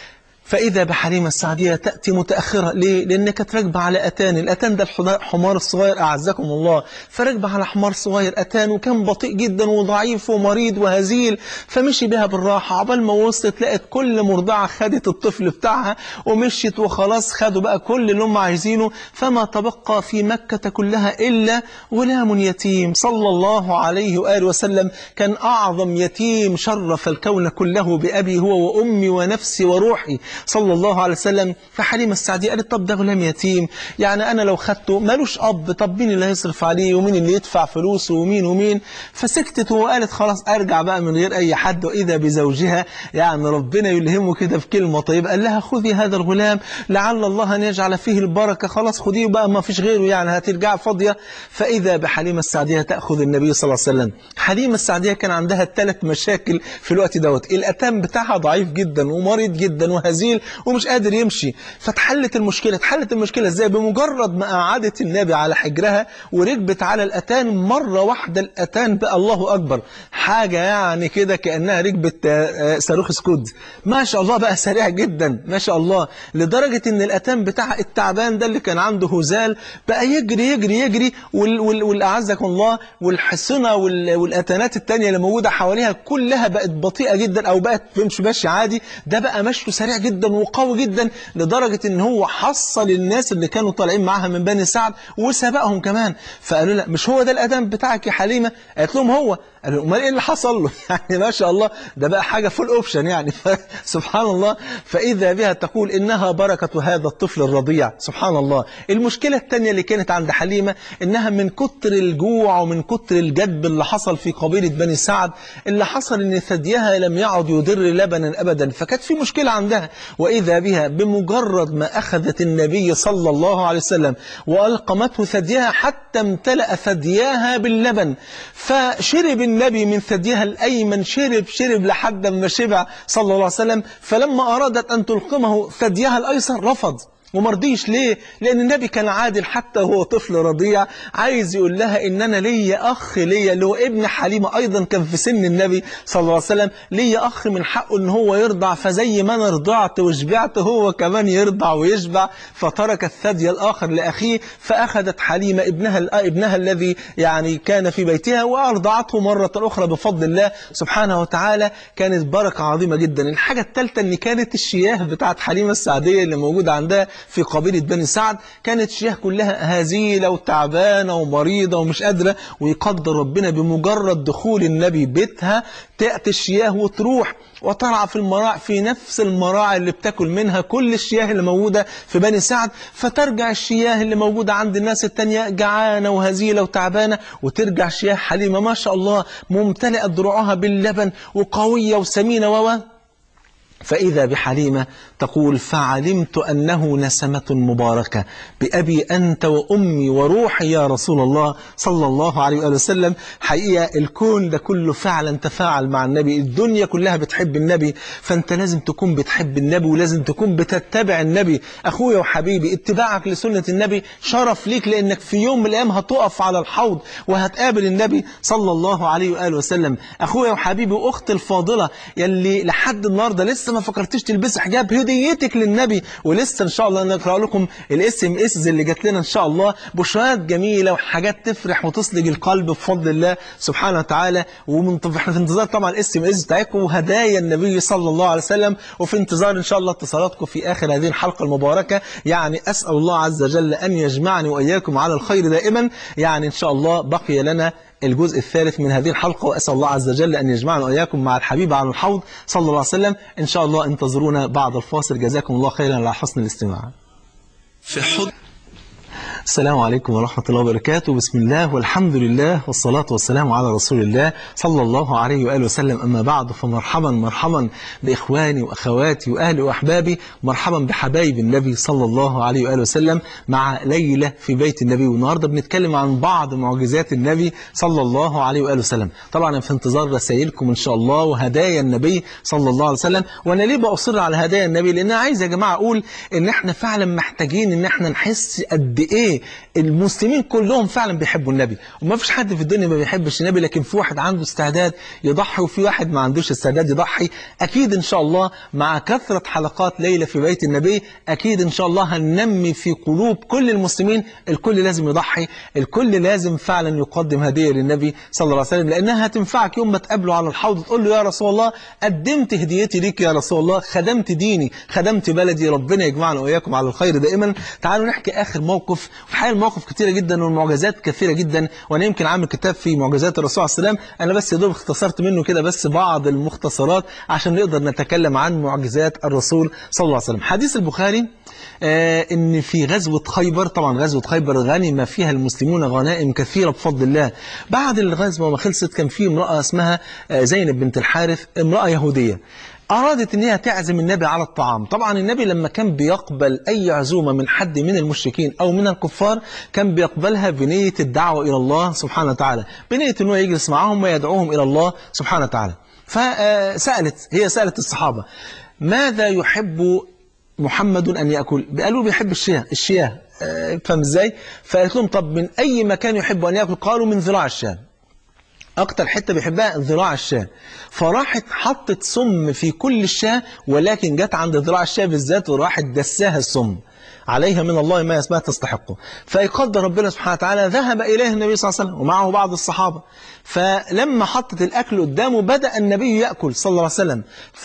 فإذا بحليمة السعدية تأتي متأخرة ليه؟ لأن كانت راكبة على أتان الأتان ده الحمار الصغير أعزكم الله فراكبة على حمار صغير أتان وكان بطيء جدا وضعيف ومريض وهزيل فمشي بها بالراحة عبال ما وصلت لقت كل مرضعة خدت الطفل بتاعها ومشيت وخلاص خدوا بقى كل اللي هم عايزينه فما تبقى في مكة كلها إلا غلام يتيم صلى الله عليه وآله وسلم كان أعظم يتيم شرف الكون كله بأبي هو وأمي ونفسي وروحي صلى الله عليه وسلم فحليمة السعدية قالت طب ده غلام يتيم يعني أنا لو خدته مالوش أب طب مين اللي هيصرف عليه ومين اللي يدفع فلوسه ومين ومين فسكتت وقالت خلاص أرجع بقى من غير أي حد وإذا بزوجها يعني ربنا يلهمه كده في كلمة طيبة قال لها خذي هذا الغلام لعل الله أن يجعل فيه البركة خلاص خذيه بقى ما فيش غيره يعني هترجع فاضية فإذا بحليمة السعدية تأخذ النبي صلى الله عليه وسلم حليمة السعدية كان عندها ثلاث مشاكل في الوقت دوت الأتام بتاعها ضعيف جدا ومريض جدا وهزيل ومش قادر يمشي فتحلت المشكلة اتحلت المشكلة ازاي بمجرد ما قعدت النبي على حجرها وركبت على الأتان مرة واحدة الأتان بقى الله أكبر حاجة يعني كده كأنها ركبت صاروخ سكود ما شاء الله بقى سريع جدا ما شاء الله لدرجة ان الأتان بتاع التعبان ده اللي كان عنده هزال بقى يجري يجري يجري والأعزكم الله والحصنة والأتانات التانية اللي موجودة حواليها كلها بقت بطيئة جدا أو بقت مش ماشي عادي ده بقى مشيه سريع جدا وقوي جدا لدرجة ان هو حصل الناس اللي كانوا طالعين معاها من بني سعد وسبقهم كمان فقالوا لا مش هو ده الأدم بتاعك يا حليمة قالت لهم هو قالوا امال ايه اللي حصل له يعني ما شاء الله ده بقى حاجة فول اوبشن يعني سبحان الله فإذا بها تقول إنها بركة هذا الطفل الرضيع سبحان الله المشكلة الثانية اللي كانت عند حليمة إنها من كتر الجوع ومن كتر الجدب اللي حصل في قبيلة بني سعد اللي حصل إن ثديها لم يعد يدر لبنا أبدا فكانت في مشكلة عندها وإذا بها بمجرد ما أخذت النبي صلى الله عليه وسلم وألقمته ثديها حتى امتلأ ثدياها باللبن فشرب النبي من ثديها الأيمن شرب شرب لحد ما شبع صلى الله عليه وسلم فلما أرادت أن تلقمه ثديها الأيسر رفض ومرضيش ليه لأن النبي كان عادل حتى هو طفل رضيع عايز يقول لها إن أنا ليا أخ ليا اللي هو ابن حليمة أيضا كان في سن النبي صلى الله عليه وسلم ليا أخ من حقه إن هو يرضع فزي ما أنا رضعت وشبعت هو كمان يرضع ويشبع فترك الثدي الآخر لأخيه فأخذت حليمة ابنها ابنها الذي يعني كان في بيتها وأرضعته مرة أخرى بفضل الله سبحانه وتعالى كانت بركة عظيمة جدا الحاجة الثالثة إن كانت الشياه بتاعت حليمة السعدية اللي موجودة عندها في قبيلة بني سعد كانت شياه كلها هزيلة وتعبانة ومريضة ومش قادرة ويقدر ربنا بمجرد دخول النبي بيتها تأتي الشياه وتروح وترعى في المراع في نفس المراعي اللي بتاكل منها كل الشياه اللي موجودة في بني سعد فترجع الشياه اللي موجودة عند الناس التانية جعانة وهزيلة وتعبانة وترجع شياه حليمة ما شاء الله ممتلئة ذروعها باللبن وقوية وسمينة و فإذا بحليمة تقول فعلمت أنه نسمة مباركة بأبي أنت وأمي وروحي يا رسول الله صلى الله عليه وآله وسلم حقيقة الكون ده كله فعلا تفاعل مع النبي الدنيا كلها بتحب النبي فأنت لازم تكون بتحب النبي ولازم تكون بتتبع النبي أخويا وحبيبي اتباعك لسنة النبي شرف ليك لأنك في يوم من الأيام هتقف على الحوض وهتقابل النبي صلى الله عليه وآله وسلم أخويا وحبيبي وأختي الفاضلة يلي لحد النهاردة لسه ما فكرتش تلبسي حجاب هديتك للنبي ولسه ان شاء الله نقرا لكم الاس ام اس اللي جات لنا ان شاء الله بشرات جميله وحاجات تفرح وتصلج القلب بفضل الله سبحانه وتعالى ومن احنا في انتظار طبعا الاس ام اس بتاعتكم وهدايا النبي صلى الله عليه وسلم وفي انتظار ان شاء الله اتصالاتكم في اخر هذه الحلقه المباركه يعني اسال الله عز وجل ان يجمعني واياكم على الخير دائما يعني ان شاء الله بقي لنا الجزء الثالث من هذه الحلقة وأسأل الله عز وجل أن يجمعنا وإياكم مع الحبيب على الحوض صلى الله عليه وسلم إن شاء الله انتظرونا بعد الفاصل جزاكم الله خيرا على حسن الاستماع في حضن السلام عليكم ورحمة الله وبركاته بسم الله والحمد لله والصلاة والسلام على رسول الله صلى الله عليه وآله وسلم أما بعد فمرحبا مرحبا بإخواني وأخواتي وأهلي وأحبابي مرحبا بحبايب النبي صلى الله عليه وآله وسلم مع ليلة في بيت النبي والنهاردة بنتكلم عن بعض معجزات النبي صلى الله عليه وآله وسلم طبعا في انتظار رسائلكم إن شاء الله وهدايا النبي صلى الله عليه وسلم وأنا ليه بأصر على هدايا النبي لأن أنا عايز يا جماعة أقول إن إحنا فعلا محتاجين إن إحنا نحس قد إيه ليه المسلمين كلهم فعلا بيحبوا النبي وما فيش حد في الدنيا ما بيحبش النبي لكن في واحد عنده استعداد يضحي وفي واحد ما عندوش استعداد يضحي اكيد ان شاء الله مع كثره حلقات ليله في بيت النبي اكيد ان شاء الله هننمي في قلوب كل المسلمين الكل لازم يضحي الكل لازم فعلا يقدم هديه للنبي صلى الله عليه وسلم لانها هتنفعك يوم ما تقابله على الحوض تقول له يا رسول الله قدمت هديتي ليك يا رسول الله خدمت ديني خدمت بلدي ربنا يجمعنا واياكم على الخير دائما تعالوا نحكي اخر موقف الحقيقه المواقف كثيره جدا والمعجزات كثيره جدا وانا يمكن عامل كتاب في معجزات الرسول عليه السلام انا بس يا دوب اختصرت منه كده بس بعض المختصرات عشان نقدر نتكلم عن معجزات الرسول صلى الله عليه وسلم حديث البخاري آه ان في غزوه خيبر طبعا غزوه خيبر غنم فيها المسلمون غنائم كثيره بفضل الله بعد الغزوه ما خلصت كان في امراه اسمها آه زينب بنت الحارث امراه يهوديه أرادت أن هي تعزم النبي على الطعام طبعا النبي لما كان بيقبل أي عزومة من حد من المشركين أو من الكفار كان بيقبلها بنية الدعوة إلى الله سبحانه وتعالى بنية أنه يجلس معهم ويدعوهم إلى الله سبحانه وتعالى فسألت هي سألت الصحابة ماذا يحب محمد أن يأكل قالوا بيحب الشياه الشياه فهم ازاي فقالت لهم طب من أي مكان يحب أن يأكل قالوا من ذراع الشام اكتر حته بيحبها ذراع الشاه فراحت حطت سم في كل الشاه ولكن جت عند ذراع الشاه بالذات وراحت دساها السم عليها من الله ما اسمها تستحقه فيقدر ربنا سبحانه وتعالى ذهب إليه النبي صلى الله عليه وسلم ومعه بعض الصحابة فلما حطت الأكل قدامه بدأ النبي يأكل صلى الله عليه وسلم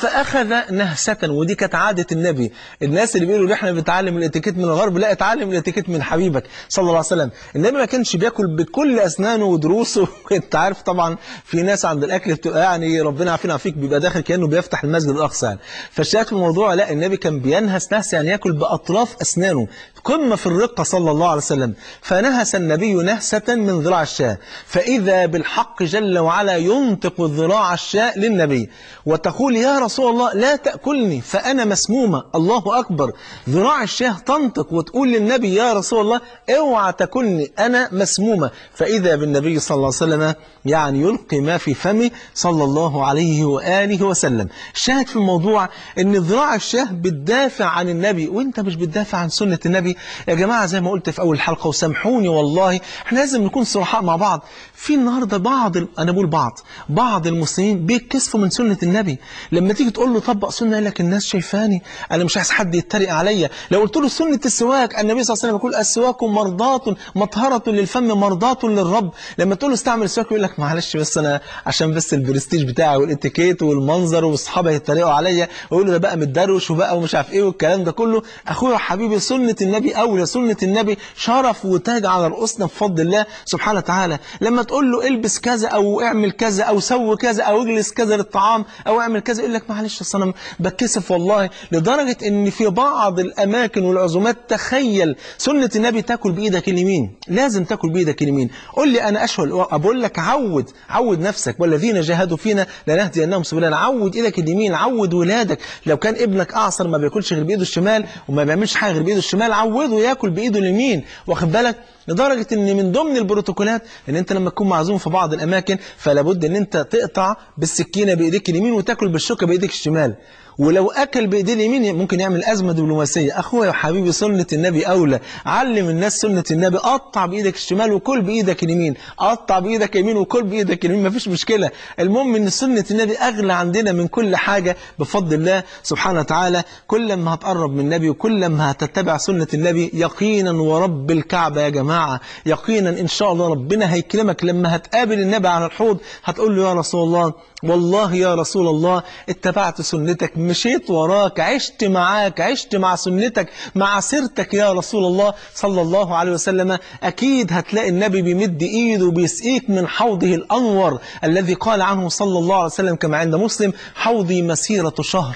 فأخذ نهسة ودي كانت عادة النبي الناس اللي بيقولوا احنا بنتعلم الاتيكيت من الغرب لا اتعلم الاتيكيت من حبيبك صلى الله عليه وسلم النبي ما كانش بياكل بكل أسنانه ودروسه انت عارف طبعا في ناس عند الأكل بتبقى يعني ربنا عافينا فيك بيبقى داخل كأنه بيفتح المسجد الأقصى يعني فالشاهد في الموضوع لا النبي كان بينهس نهس يعني ياكل بأطراف أسنانه قمة في الرقة صلى الله عليه وسلم فنهس النبي نهسة من ذراع الشاة فإذا بالحق جل وعلا ينطق ذراع الشاة للنبي وتقول يا رسول الله لا تأكلني فأنا مسمومة الله أكبر ذراع الشاة تنطق وتقول للنبي يا رسول الله اوعى تاكلني أنا مسمومة فإذا بالنبي صلى الله عليه وسلم يعني يلقي ما في فمه صلى الله عليه وآله وسلم الشاهد في الموضوع أن ذراع الشاه بتدافع عن النبي وانت مش بتدافع عن سنة النبي يا جماعة زي ما قلت في أول حلقة وسامحوني والله احنا لازم نكون صرحاء مع بعض في النهاردة بعض أنا بقول بعض بعض المسلمين بيتكسفوا من سنة النبي لما تيجي تقول له طبق سنة يقول لك الناس شايفاني أنا مش عايز حد يتريق عليا لو قلت له سنة السواك النبي صلى الله عليه وسلم يقول السواك مرضاة مطهرة للفم مرضاة للرب لما تقول له استعمل السواك يقول لك معلش بس أنا عشان بس البرستيج بتاعي والاتيكيت والمنظر واصحابي يتريقوا عليا ويقولوا ده بقى متدروش وبقى ومش عارف ايه والكلام ده كله اخويا وحبيبي سنة النبي أولى سنة النبي شرف وتاج على رؤوسنا بفضل الله سبحانه وتعالى لما تقول له البس كذا أو اعمل كذا أو سوي كذا أو اجلس كذا للطعام أو اعمل كذا يقول لك معلش أصل أنا بتكسف والله لدرجة إن في بعض الأماكن والعزومات تخيل سنة النبي تاكل بإيدك اليمين لازم تاكل بإيدك اليمين قول لي أنا أشهد أقول لك عود عود نفسك والذين جاهدوا فينا لنهدينهم سبلنا عود إيدك اليمين عود ولادك لو كان ابنك أعصر ما بياكلش غير بإيده الشمال وما بيعملش حاجة غير بإيده الشمال عوده ياكل بإيده اليمين واخد بالك لدرجة ان من ضمن البروتوكولات ان انت لما تكون معزوم في بعض الاماكن فلا بد ان انت تقطع بالسكينة بايديك اليمين وتاكل بالشوكة بايديك الشمال ولو أكل بإيديه اليمين ممكن يعمل أزمة دبلوماسية أخويا وحبيبي سنة النبي أولى علم الناس سنة النبي قطع بإيدك الشمال وكل بإيدك اليمين قطع بإيدك اليمين وكل بإيدك اليمين مفيش مشكلة المهم إن سنة النبي أغلى عندنا من كل حاجة بفضل الله سبحانه وتعالى كل ما هتقرب من النبي وكل ما هتتبع سنة النبي يقينا ورب الكعبة يا جماعة يقينا إن شاء الله ربنا هيكرمك لما هتقابل النبي على الحوض هتقول له يا رسول الله والله يا رسول الله اتبعت سنتك مشيت وراك عشت معاك عشت مع سنتك مع سيرتك يا رسول الله صلى الله عليه وسلم أكيد هتلاقي النبي بيمد إيده وبيسقيك من حوضه الأنور الذي قال عنه صلى الله عليه وسلم كما عند مسلم حوضي مسيرة شهر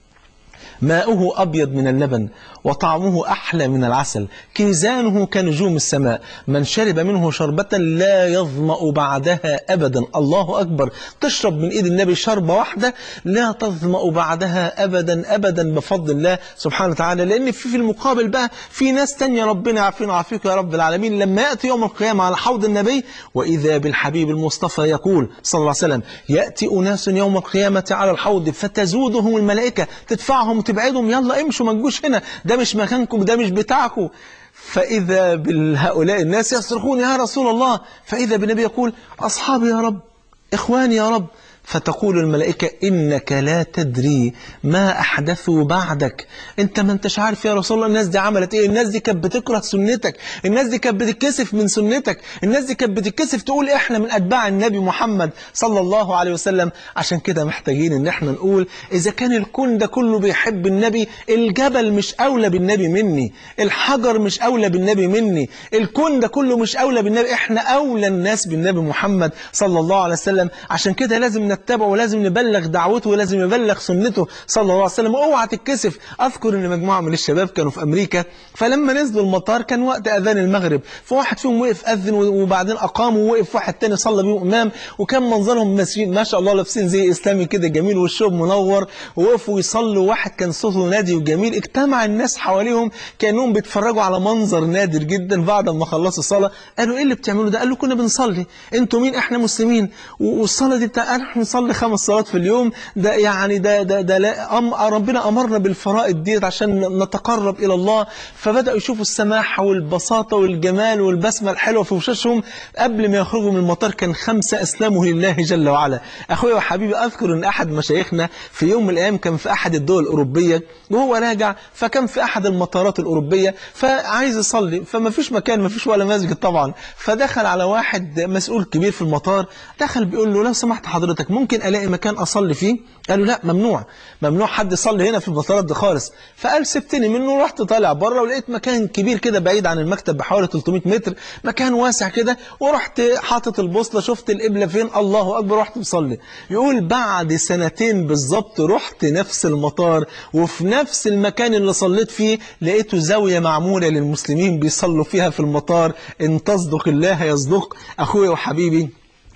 ماؤه أبيض من اللبن وطعمه أحلى من العسل كيزانه كنجوم السماء من شرب منه شربة لا يظمأ بعدها أبدا الله أكبر تشرب من إيد النبي شربة واحدة لا تظمأ بعدها أبدا أبدا بفضل الله سبحانه وتعالى لأن في, في المقابل بقى في ناس تانية ربنا يعافينا ويعافيك يا رب العالمين لما يأتي يوم القيامة على حوض النبي وإذا بالحبيب المصطفى يقول صلى الله عليه وسلم يأتي أناس يوم القيامة على الحوض فتزودهم الملائكة تدفعهم وتبعدهم يلا امشوا ما تجوش هنا ده مش مكانكم ده مش بتاعكم فإذا بهؤلاء الناس يصرخون يا رسول الله فإذا بالنبي يقول أصحابي يا رب إخواني يا رب فتقول الملائكة إنك لا تدري ما أحدثوا بعدك أنت ما أنتش عارف يا رسول الله الناس دي عملت إيه الناس دي كانت بتكره سنتك الناس دي كانت بتتكسف من سنتك الناس دي كانت بتتكسف تقول إحنا من أتباع النبي محمد صلى الله عليه وسلم عشان كده محتاجين إن إحنا نقول إذا كان الكون ده كله بيحب النبي الجبل مش أولى بالنبي مني الحجر مش أولى بالنبي مني الكون ده كله مش أولى بالنبي إحنا أولى الناس بالنبي محمد صلى الله عليه وسلم عشان كده لازم نتبعه ولازم نبلغ دعوته ولازم نبلغ سنته صلى الله عليه وسلم اوعى تتكسف اذكر ان مجموعه من الشباب كانوا في امريكا فلما نزلوا المطار كان وقت اذان المغرب فواحد فيهم وقف اذن وبعدين اقام ووقف واحد تاني صلى بيهم امام وكان منظرهم ماشيين ما شاء الله لابسين زي اسلامي كده جميل وشهم منور ووقفوا يصلوا واحد كان صوته نادي وجميل اجتمع الناس حواليهم كانهم بيتفرجوا على منظر نادر جدا بعد ما خلصوا الصلاه قالوا ايه اللي بتعملوا ده قالوا كنا بنصلي انتوا مين احنا مسلمين والصلاه دي بتاع احنا بنصلي خمس صلوات في اليوم ده يعني ده ده ده لا أم ربنا امرنا بالفرائض ديت عشان نتقرب الى الله فبداوا يشوفوا السماحه والبساطه والجمال والبسمه الحلوه في وشوشهم قبل ما يخرجوا من المطار كان خمسه اسلموا لله جل وعلا اخويا وحبيبي اذكر ان احد مشايخنا في يوم من الايام كان في احد الدول الاوروبيه وهو راجع فكان في احد المطارات الاوروبيه فعايز يصلي فما فيش مكان ما فيش ولا مسجد طبعا فدخل على واحد مسؤول كبير في المطار دخل بيقول له لو سمحت حضرتك ممكن الاقي مكان اصلي فيه قالوا لا ممنوع ممنوع حد يصلي هنا في المطارات دي خالص فقال سبتني منه ورحت طالع بره ولقيت مكان كبير كده بعيد عن المكتب بحوالي 300 متر مكان واسع كده ورحت حاطط البوصله شفت القبله فين الله اكبر رحت مصلي يقول بعد سنتين بالظبط رحت نفس المطار وفي نفس المكان اللي صليت فيه لقيته زاويه معموله للمسلمين بيصلوا فيها في المطار ان تصدق الله يصدق اخويا وحبيبي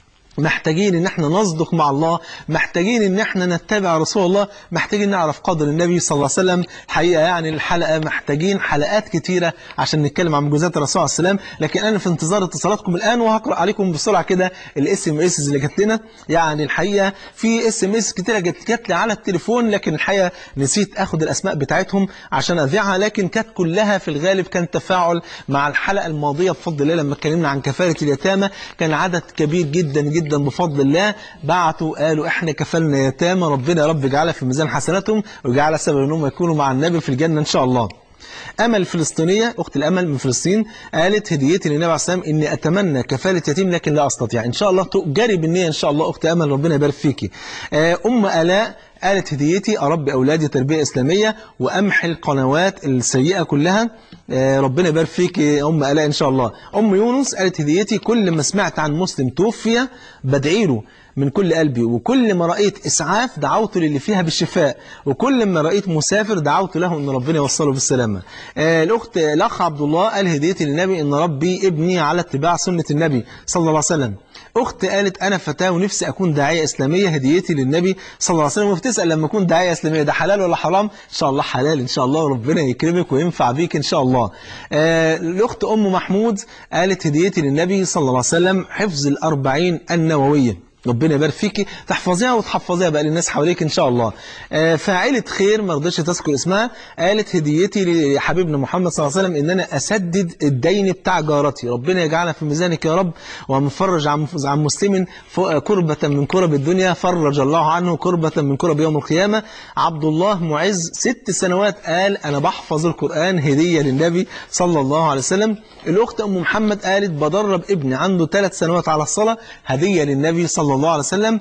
محتاجين ان احنا نصدق مع الله محتاجين ان احنا نتبع رسول الله محتاجين نعرف قدر النبي صلى الله عليه وسلم حقيقة يعني الحلقة محتاجين حلقات كتيرة عشان نتكلم عن معجزات الرسول عليه السلام لكن انا في انتظار اتصالاتكم الان وهقرا عليكم بسرعة كده الاس ام اس اللي جات لنا يعني الحقيقة في اس ام اس كتيرة جات جات لي على التليفون لكن الحقيقة نسيت اخد الاسماء بتاعتهم عشان اذيعها لكن كانت كلها في الغالب كان تفاعل مع الحلقة الماضية بفضل الله لما اتكلمنا عن كفالة اليتامى كان عدد كبير جدا جدا جدا بفضل الله بعتوا قالوا احنا كفلنا يتامى ربنا يا رب يجعلها في ميزان حسناتهم ويجعلها سبب انهم يكونوا مع النبي في الجنة ان شاء الله أمل فلسطينية أخت الأمل من فلسطين قالت هديتي للنبي عليه السلام إني أتمنى كفالة يتيم لكن لا أستطيع إن شاء الله تؤجري بالنية إن شاء الله أخت أمل ربنا يبارك فيكي أم آلاء قالت هديتي أربي أولادي تربية إسلامية وأمحي القنوات السيئة كلها ربنا يبارك فيك يا أم آلاء إن شاء الله أم يونس قالت هديتي كل ما سمعت عن مسلم توفي بدعي له من كل قلبي وكل ما رأيت إسعاف دعوت للي فيها بالشفاء وكل ما رأيت مسافر دعوت له أن ربنا يوصله بالسلامة آه الأخت الأخ عبد الله قال هديتي للنبي أن ربي ابني على اتباع سنة النبي صلى الله عليه وسلم أخت قالت أنا فتاة ونفسي أكون داعية إسلامية هديتي للنبي صلى الله عليه وسلم وبتسأل لما أكون داعية إسلامية ده حلال ولا حرام إن شاء الله حلال إن شاء الله وربنا يكرمك وينفع بيك إن شاء الله آه الأخت أم محمود قالت هديتي للنبي صلى الله عليه وسلم حفظ الأربعين النووية ربنا يبارك فيكي تحفظيها وتحفظيها بقى للناس حواليك ان شاء الله آه فاعلة خير ما رضتش تذكر اسمها قالت هديتي لحبيبنا محمد صلى الله عليه وسلم ان انا اسدد الدين بتاع جارتي ربنا يجعلها في ميزانك يا رب ومفرج عن عن مسلم كربة من كرب الدنيا فرج الله عنه كربة من كرب يوم القيامة عبد الله معز ست سنوات قال انا بحفظ القرآن هدية للنبي صلى الله عليه وسلم الاخت ام محمد قالت بدرب ابني عنده ثلاث سنوات على الصلاة هدية للنبي صلى الله عليه وسلم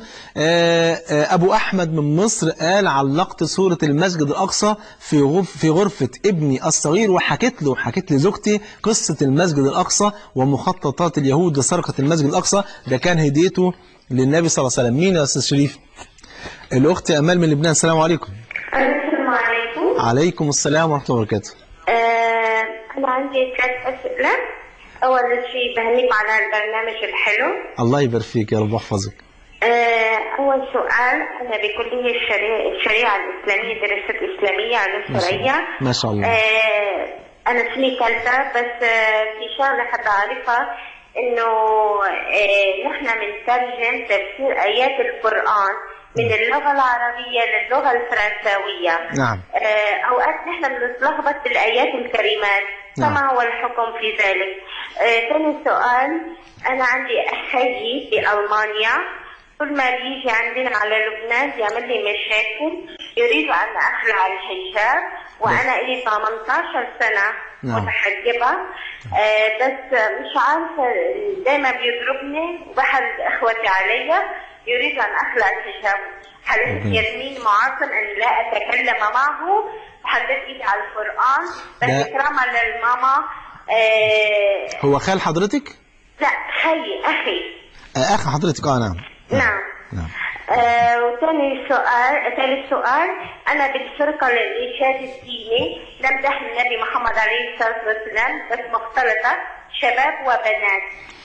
أبو أحمد من مصر قال علقت صورة المسجد الأقصى في غرف في غرفة ابني الصغير وحكيت له حكيت لزوجتي قصة المسجد الأقصى ومخططات اليهود لسرقة المسجد الأقصى ده كان هديته للنبي صلى الله عليه وسلم مين يا أستاذ شريف الأخت أمال من لبنان السلام عليكم السلام عليكم عليكم السلام ورحمة الله وبركاته آه أنا عندي ثلاث أسئلة أول شيء بهنيك على البرنامج الحلو الله يبارك فيك يا رب يحفظك آه أول سؤال أنا بكلية الشريعة, الشريعة الإسلامية درست إسلامية علوم شرعية ما شاء الله آه أنا سنة ثالثة بس آه في شغلة حابة أعرفها إنه آه نحن بنترجم تفسير آيات القرآن من اللغة العربية للغة الفرنساوية نعم. آه، أوقات نحن بنتلخبط بالآيات الكريمات نعم. فما هو الحكم في ذلك؟ آه، ثاني سؤال أنا عندي أخي في ألمانيا كل ما بيجي عندنا على لبنان بيعمل لي مشاكل يريد أن أخلع الحجاب وأنا لي 18 سنة نعم. متحجبة آه، بس مش عارفة دايما بيضربني وبحد إخوتي علي يريد أن أخلع الحجاب هل يرميني معاصم أن لا أتكلم معه حددت إيدي على القرآن بس ده- إكراما للماما آه، هو خال حضرتك لا خي أخي آه، اخ حضرتك اه نعم نعم نعم آه وثاني سؤال ثالث سؤال أنا بالفرقة للإرشاد الديني نمدح النبي محمد عليه الصلاة والسلام بس مختلطة شباب وبنات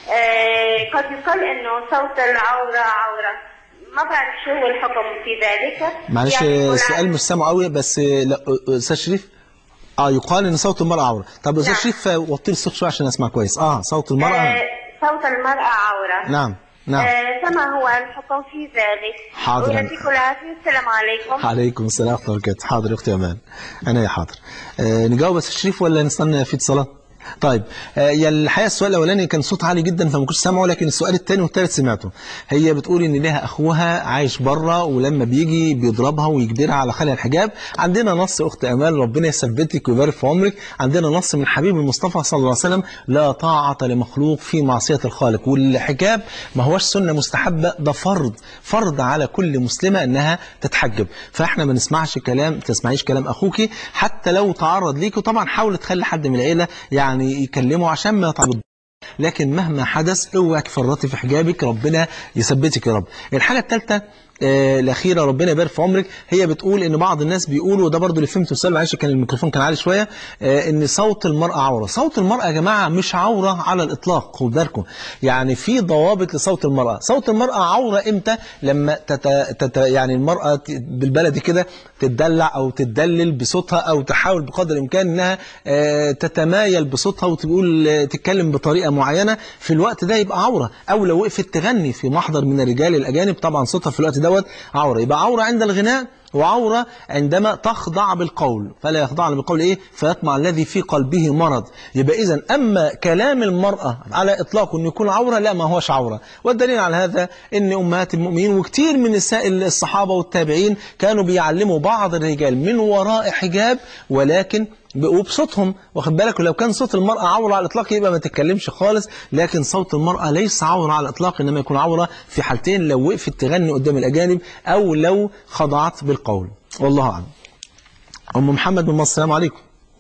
آه قد يقال إنه صوت العورة عورة ما بعرف شو هو الحكم في ذلك معلش يعني آه، يقول السؤال عن- مش سامعه قوي بس آه، لا آه، استاذ شريف اه يقال ان صوت المرأة عورة طب استاذ نعم. شريف آه، وطي الصوت شويه عشان اسمع كويس اه صوت المرأة آه صوت المرأة عورة نعم نعم آه فما هو الحكم في ذلك حاضر. ويعطيكم العافية السلام عليكم عليكم السلام ورحمة الله وبركاته حاضر يا اختي امان انا يا حاضر آه نجاوب بس الشريف ولا نستنى في اتصالات طيب آه يا الحقيقه السؤال الاولاني كان صوت عالي جدا فما كنتش سامعه لكن السؤال الثاني والثالث سمعته هي بتقول ان لها اخوها عايش بره ولما بيجي بيضربها ويجبرها على خلع الحجاب عندنا نص اخت امال ربنا يثبتك ويبارك في عمرك عندنا نص من حبيب المصطفى صلى الله عليه وسلم لا طاعه لمخلوق في معصيه الخالق والحجاب ما هوش سنه مستحبه ده فرض فرض على كل مسلمه انها تتحجب فاحنا ما نسمعش كلام تسمعيش كلام اخوكي حتى لو تعرض ليك وطبعا حاول تخلي حد من العيله يعني يكلمه عشان ما يتعرض لكن مهما حدث اوعي تفرطي في حجابك ربنا يثبتك يا رب الحاجه الثالثه آه الاخيره ربنا يبارك في عمرك هي بتقول ان بعض الناس بيقولوا وده برضو اللي فهمته السؤال معلش كان الميكروفون كان عالي شويه آه ان صوت المراه عوره صوت المراه يا جماعه مش عوره على الاطلاق خد بالكم يعني في ضوابط لصوت المراه صوت المراه عوره امتى لما تت... تت... يعني المراه ت- بالبلدي كده تتدلع او تتدلل بصوتها او تحاول بقدر الامكان انها آه، تتمايل بصوتها وتقول آه، تتكلم بطريقه معينه في الوقت ده يبقى عوره او لو وقفت تغني في محضر من الرجال الاجانب طبعا صوتها في الوقت دوت عوره يبقى عوره عند الغناء وعورة عندما تخضع بالقول فلا يخضعن بالقول إيه فيطمع الذي في قلبه مرض يبقى إذا أما كلام المرأة على إطلاقه أنه يكون عورة لا ما هوش عورة والدليل على هذا أن أمهات المؤمنين وكتير من نساء الصحابة والتابعين كانوا بيعلموا بعض الرجال من وراء حجاب ولكن وبصوتهم واخد بالك ولو كان صوت المرأة عورة على الإطلاق يبقى ما تتكلمش خالص لكن صوت المرأة ليس عورة على الإطلاق إنما يكون عورة في حالتين لو وقفت تغني قدام الأجانب أو لو خضعت بالقول والله أعلم أم محمد من مصر السلام عليكم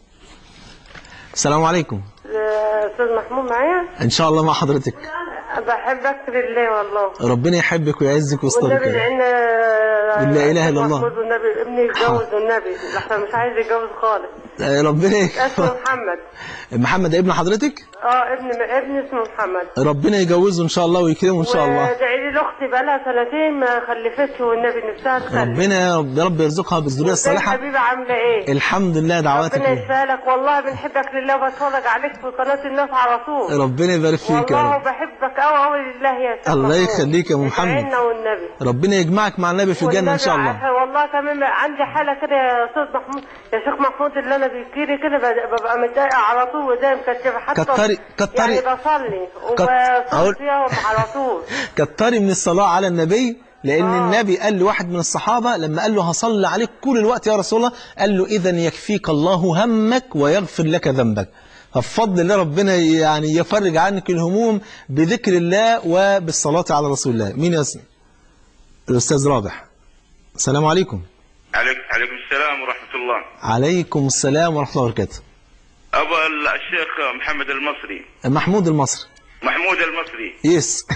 السلام عليكم استاذ محمود معايا إن شاء الله مع حضرتك بحبك لله والله ربنا يحبك ويعزك ويسترك والنبي لان لا إله إلا الله. محمود والنبي ابني يتجوز والنبي احنا مش عايز يتجوز خالص آه، ربنا اسمه محمد محمد ده ابن حضرتك اه ابن ابني اسمه محمد ربنا يجوزه إن شاء الله ويكرمه إن شاء الله وادعي لي لاختي بقالها سنتين ما خلفتش والنبي نفسها تخلف ربنا يا رب يا رب يرزقها بالذرية ازاي الصالحة حبيبه عامله ايه الحمد لله دعواتك ربنا ليه. يشفيها لك والله بنحبك لله وبتفرج عليك في قناه الناس على طول ربنا يبارك فيك يا والله رب بحبك قوي قوي لله يا شيخ الله محمود. يخليك يا أم محمد. ادعي لنا والنبي ربنا يجمعك مع النبي في الجنة إن شاء الله والنبي عارفة والله كمان عندي حالة كده يا أستاذ محمود يا شيخ محمود اللي أنا بيجيلي كده بد- ببقى متضايقة على طول ودايما مكتفة حتى كتري- كتري- يعني بصلي كت- وبصلي أقول- فيهم على طول كتري من الصلاة على النبي لأن آه. النبي قال لواحد من الصحابة لما قال له هصلي عليك كل الوقت يا رسول الله قال له إذا يكفيك الله همك ويغفر لك ذنبك فبفضل الله ربنا يعني يفرج عنك الهموم بذكر الله وبالصلاة على رسول الله مين يا س- الأستاذ رابح السلام عليكم عليك عليكم السلام ورحمة الله عليكم السلام ورحمة الله وبركاته أبا الشيخ محمد المصري محمود المصري محمود المصري يس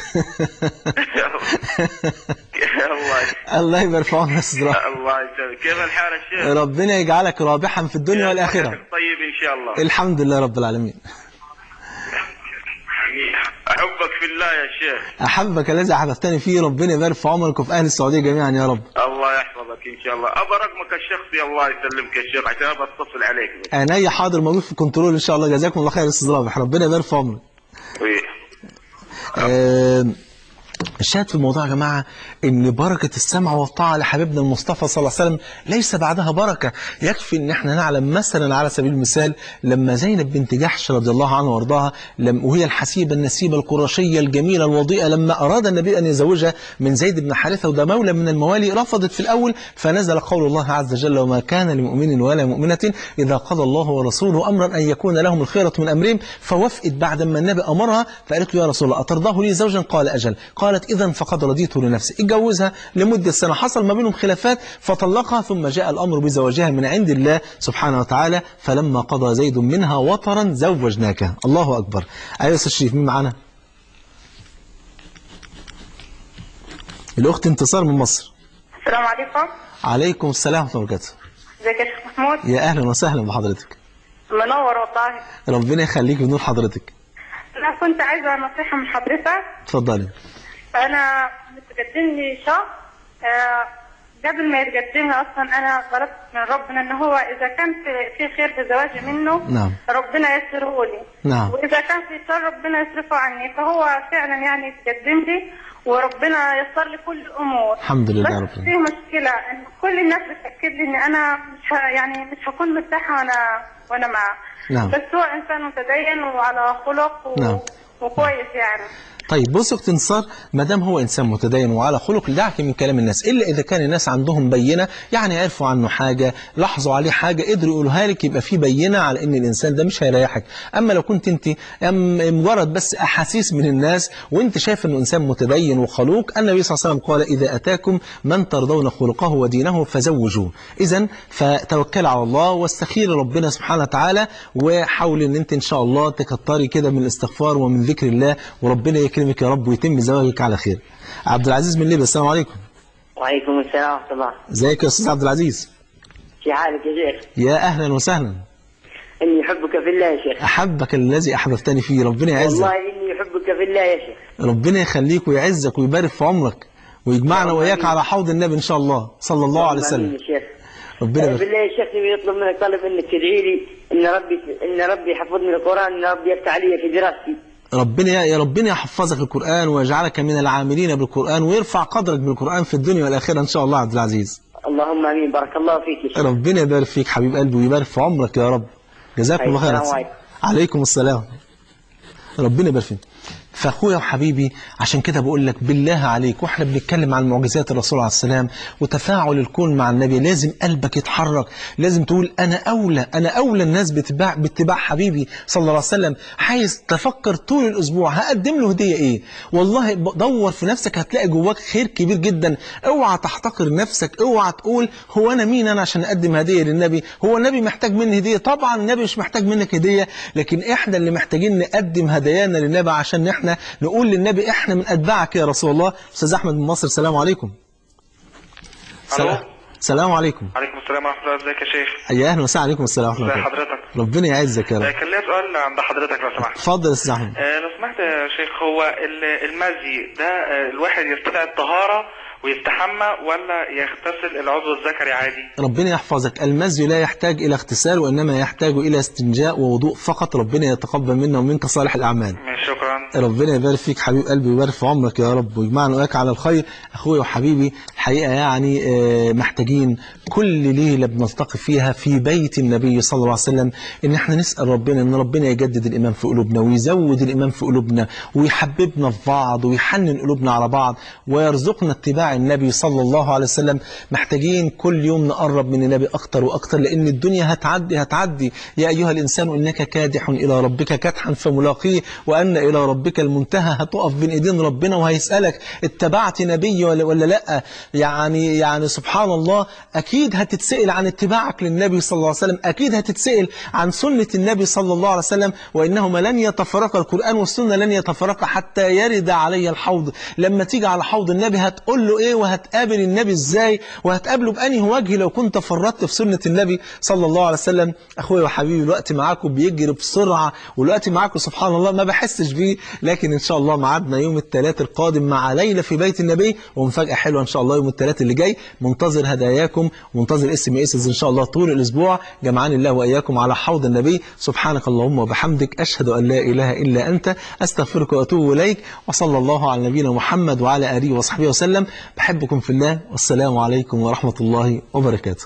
الله الله يبارك في عمرك يا أستاذ رابح الله يسلمك كيف الحال الشيخ؟ ربنا يجعلك رابحا في الدنيا والآخرة طيب إن شاء الله الحمد لله رب العالمين أحبك في الله يا شيخ أحبك الذي أحببتني فيه ربنا يبارك في عمرك وفي أهل السعودية جميعا يا رب الله يحفظك إن شاء الله أبا رقمك الشخصي الله يسلمك يا شيخ عشان أبى أتصل عليك بس. عينيا حاضر موجود في الكنترول إن شاء الله جزاكم الله خير يا أستاذ رابح ربنا يبارك في عمرك وي- آم، الشاهد في الموضوع يا جماعة ان بركة السمع والطاعة لحبيبنا المصطفى صلى الله عليه وسلم ليس بعدها بركة يكفي ان احنا نعلم مثلا على سبيل المثال لما زينب بنت جحش رضي الله عنها وارضاها لم وهي الحسيبة النسيبة القرشية الجميلة الوضيئة لما اراد النبي ان يزوجها من زيد بن حارثة وده مولى من الموالي رفضت في الاول فنزل قول الله عز وجل وما كان لمؤمن ولا مؤمنة اذا قضى الله ورسوله امرا ان يكون لهم الخيرة من امرهم فوافقت بعد ما النبي امرها فقالت له يا رسول الله اترضاه لي زوجا قال اجل قالت اذا فقد رضيت لنفسي اتجوزها لمدة سنة حصل ما بينهم خلافات فطلقها ثم جاء الامر بزواجها من عند الله سبحانه وتعالى فلما قضى زيد منها وطرا زوجناك الله اكبر ايوه يا استاذ شريف مين معانا الاخت انتصار من مصر السلام عليكم عليكم السلام ورحمه الله وبركاته ازيك يا شيخ محمود يا اهلا وسهلا بحضرتك منور والله ربنا يخليك ونور حضرتك انا كنت عايزه نصيحه من حضرتك اتفضلي انا متقدم لي شخص آه، قبل ما يتقدم لي اصلا انا طلبت من ربنا ان هو اذا كان في في خير في زواجي منه نعم. ربنا يسره لي نعم. واذا كان في شر ربنا يصرفه عني فهو فعلا يعني تقدم لي وربنا يسر لي كل الامور الحمد لله بس رب العالمين. في مشكله ان كل الناس بتاكد لي ان انا مش ه... يعني مش هكون مرتاحه وانا وانا معاه نعم. بس هو انسان متدين وعلى خلق و... نعم. وكويس يعني طيب بص يا اخت انتصار ما دام هو انسان متدين وعلى خلق دعك من كلام الناس الا اذا كان الناس عندهم بينه يعني عرفوا عنه حاجه لاحظوا عليه حاجه قدروا يقولوها لك يبقى في بينه على ان الانسان ده مش هيريحك اما لو كنت انت أم- مجرد بس احاسيس من الناس وانت شايف انه انسان متدين وخلوق النبي صلى الله عليه وسلم قال اذا اتاكم من ترضون خلقه ودينه فزوجوه اذا فتوكل على الله واستخير ربنا سبحانه وتعالى وحاول ان انت ان شاء الله تكتري كده من الاستغفار ومن ذكر الله وربنا يكرمك يا رب ويتم زواجك على خير عبد العزيز من ليبيا السلام عليكم وعليكم السلام ورحمة الله ازيك يا استاذ عبد العزيز في حالك يا شيخ يا اهلا وسهلا إني أحبك في الله يا شيخ احبك الذي احببتني فيه ربنا يعزك والله إني أحبك في الله يا شيخ ربنا يخليك ويعزك ويبارك في عمرك ويجمعنا اللهم واياك آمين. على حوض النبي ان شاء الله صلى الله عليه اللهم آمين وسلم يا شيخ ربنا آه، يبارك بالله يا شيخ نبي يطلب منك طلب إنك تدعي لي إن ربي إن ربي يحفظني القرآن إن ربي يفتح علي في دراستي ربنا يا ربنا يحفظك القرآن ويجعلك من العاملين بالقرآن ويرفع قدرك بالقرآن في الدنيا والآخرة إن شاء الله عبد العزيز اللهم آمين بارك الله فيك يا شيخ ربنا يبارك فيك حبيب قلبي ويبارك في عمرك يا رب جزاكم الله خيرا السلام عليكم. عليكم السلام ربنا يبارك فيك فاخويا وحبيبي عشان كده بقول لك بالله عليك واحنا بنتكلم عن معجزات الرسول عليه السلام وتفاعل الكون مع النبي لازم قلبك يتحرك لازم تقول انا اولى انا اولى الناس باتباع باتباع حبيبي صلى الله عليه وسلم عايز تفكر طول الاسبوع هقدم له هديه ايه والله ب- دور في نفسك هتلاقي جواك خير كبير جدا اوعى تحتقر نفسك اوعى تقول هو انا مين انا عشان اقدم هديه للنبي هو النبي محتاج مني هديه طبعا النبي مش محتاج منك هديه لكن احنا اللي محتاجين نقدم هدايانا للنبي عشان احنا نقول للنبي احنا من اتباعك يا رسول الله استاذ احمد من مصر السلام عليكم ألو. سلام السلام عليكم عليكم السلام ورحمة الله ازيك يا شيخ يا اهلا وسهلا عليكم السلام ورحمه ازي الله وبركاته. حضرتك ربنا يعزك يا آه، رب كان ليا سؤال عند حضرتك لو سمحت اتفضل يا استاذ احمد آه، لو سمحت يا شيخ هو ال- المزي ده آه، الواحد يستطيع الطهارة ويستحمى ولا يغتسل العضو الذكري عادي ربنا يحفظك المزي لا يحتاج إلى اغتسال وإنما يحتاج إلى استنجاء ووضوء فقط ربنا يتقبل منا ومنك صالح الأعمال ماشي، شكرا ربنا يبارك فيك حبيب قلبي ويبارك في عمرك يا رب ويجمعنا وياك على الخير اخويا وحبيبي الحقيقه يعني آه، محتاجين كل ليله بنلتقي فيها في بيت النبي صلى الله عليه وسلم ان احنا نسال ربنا ان ربنا يجدد الايمان في قلوبنا ويزود الايمان في قلوبنا ويحببنا في بعض ويحنن قلوبنا على بعض ويرزقنا اتباع النبي صلى الله عليه وسلم محتاجين كل يوم نقرب من النبي اكتر واكتر لان الدنيا هتعدي هتعدي يا ايها الانسان انك كادح الى ربك كدحا فملاقيه وان الى ربك المنتهى هتقف بين ايدين ربنا وهيسالك اتبعت نبي ولا ولا لا يعني يعني سبحان الله اكيد هتتسال عن اتباعك للنبي صلى الله عليه وسلم اكيد هتتسال عن سنه النبي صلى الله عليه وسلم وانهما لن يتفرقا القران والسنه لن يتفرقا حتى يرد علي الحوض لما تيجي على حوض النبي هتقول له ايه وهتقابل النبي ازاي وهتقابله بانهي وجه لو كنت فرطت في سنه النبي صلى الله عليه وسلم اخويا وحبيبي الوقت معاكم بيجري بسرعه والوقت معاكم سبحان الله ما بحسش بيه لكن ان شاء الله ميعادنا يوم الثلاث القادم مع ليله في بيت النبي ومفاجاه حلوه ان شاء الله يوم الثلاث اللي جاي منتظر هداياكم ومنتظر اس ام اس ان شاء الله طول الاسبوع جمعان الله واياكم على حوض النبي سبحانك اللهم وبحمدك اشهد ان لا اله الا انت استغفرك واتوب اليك وصلى الله على نبينا محمد وعلى اله وصحبه وسلم بحبكم في الله والسلام عليكم ورحمه الله وبركاته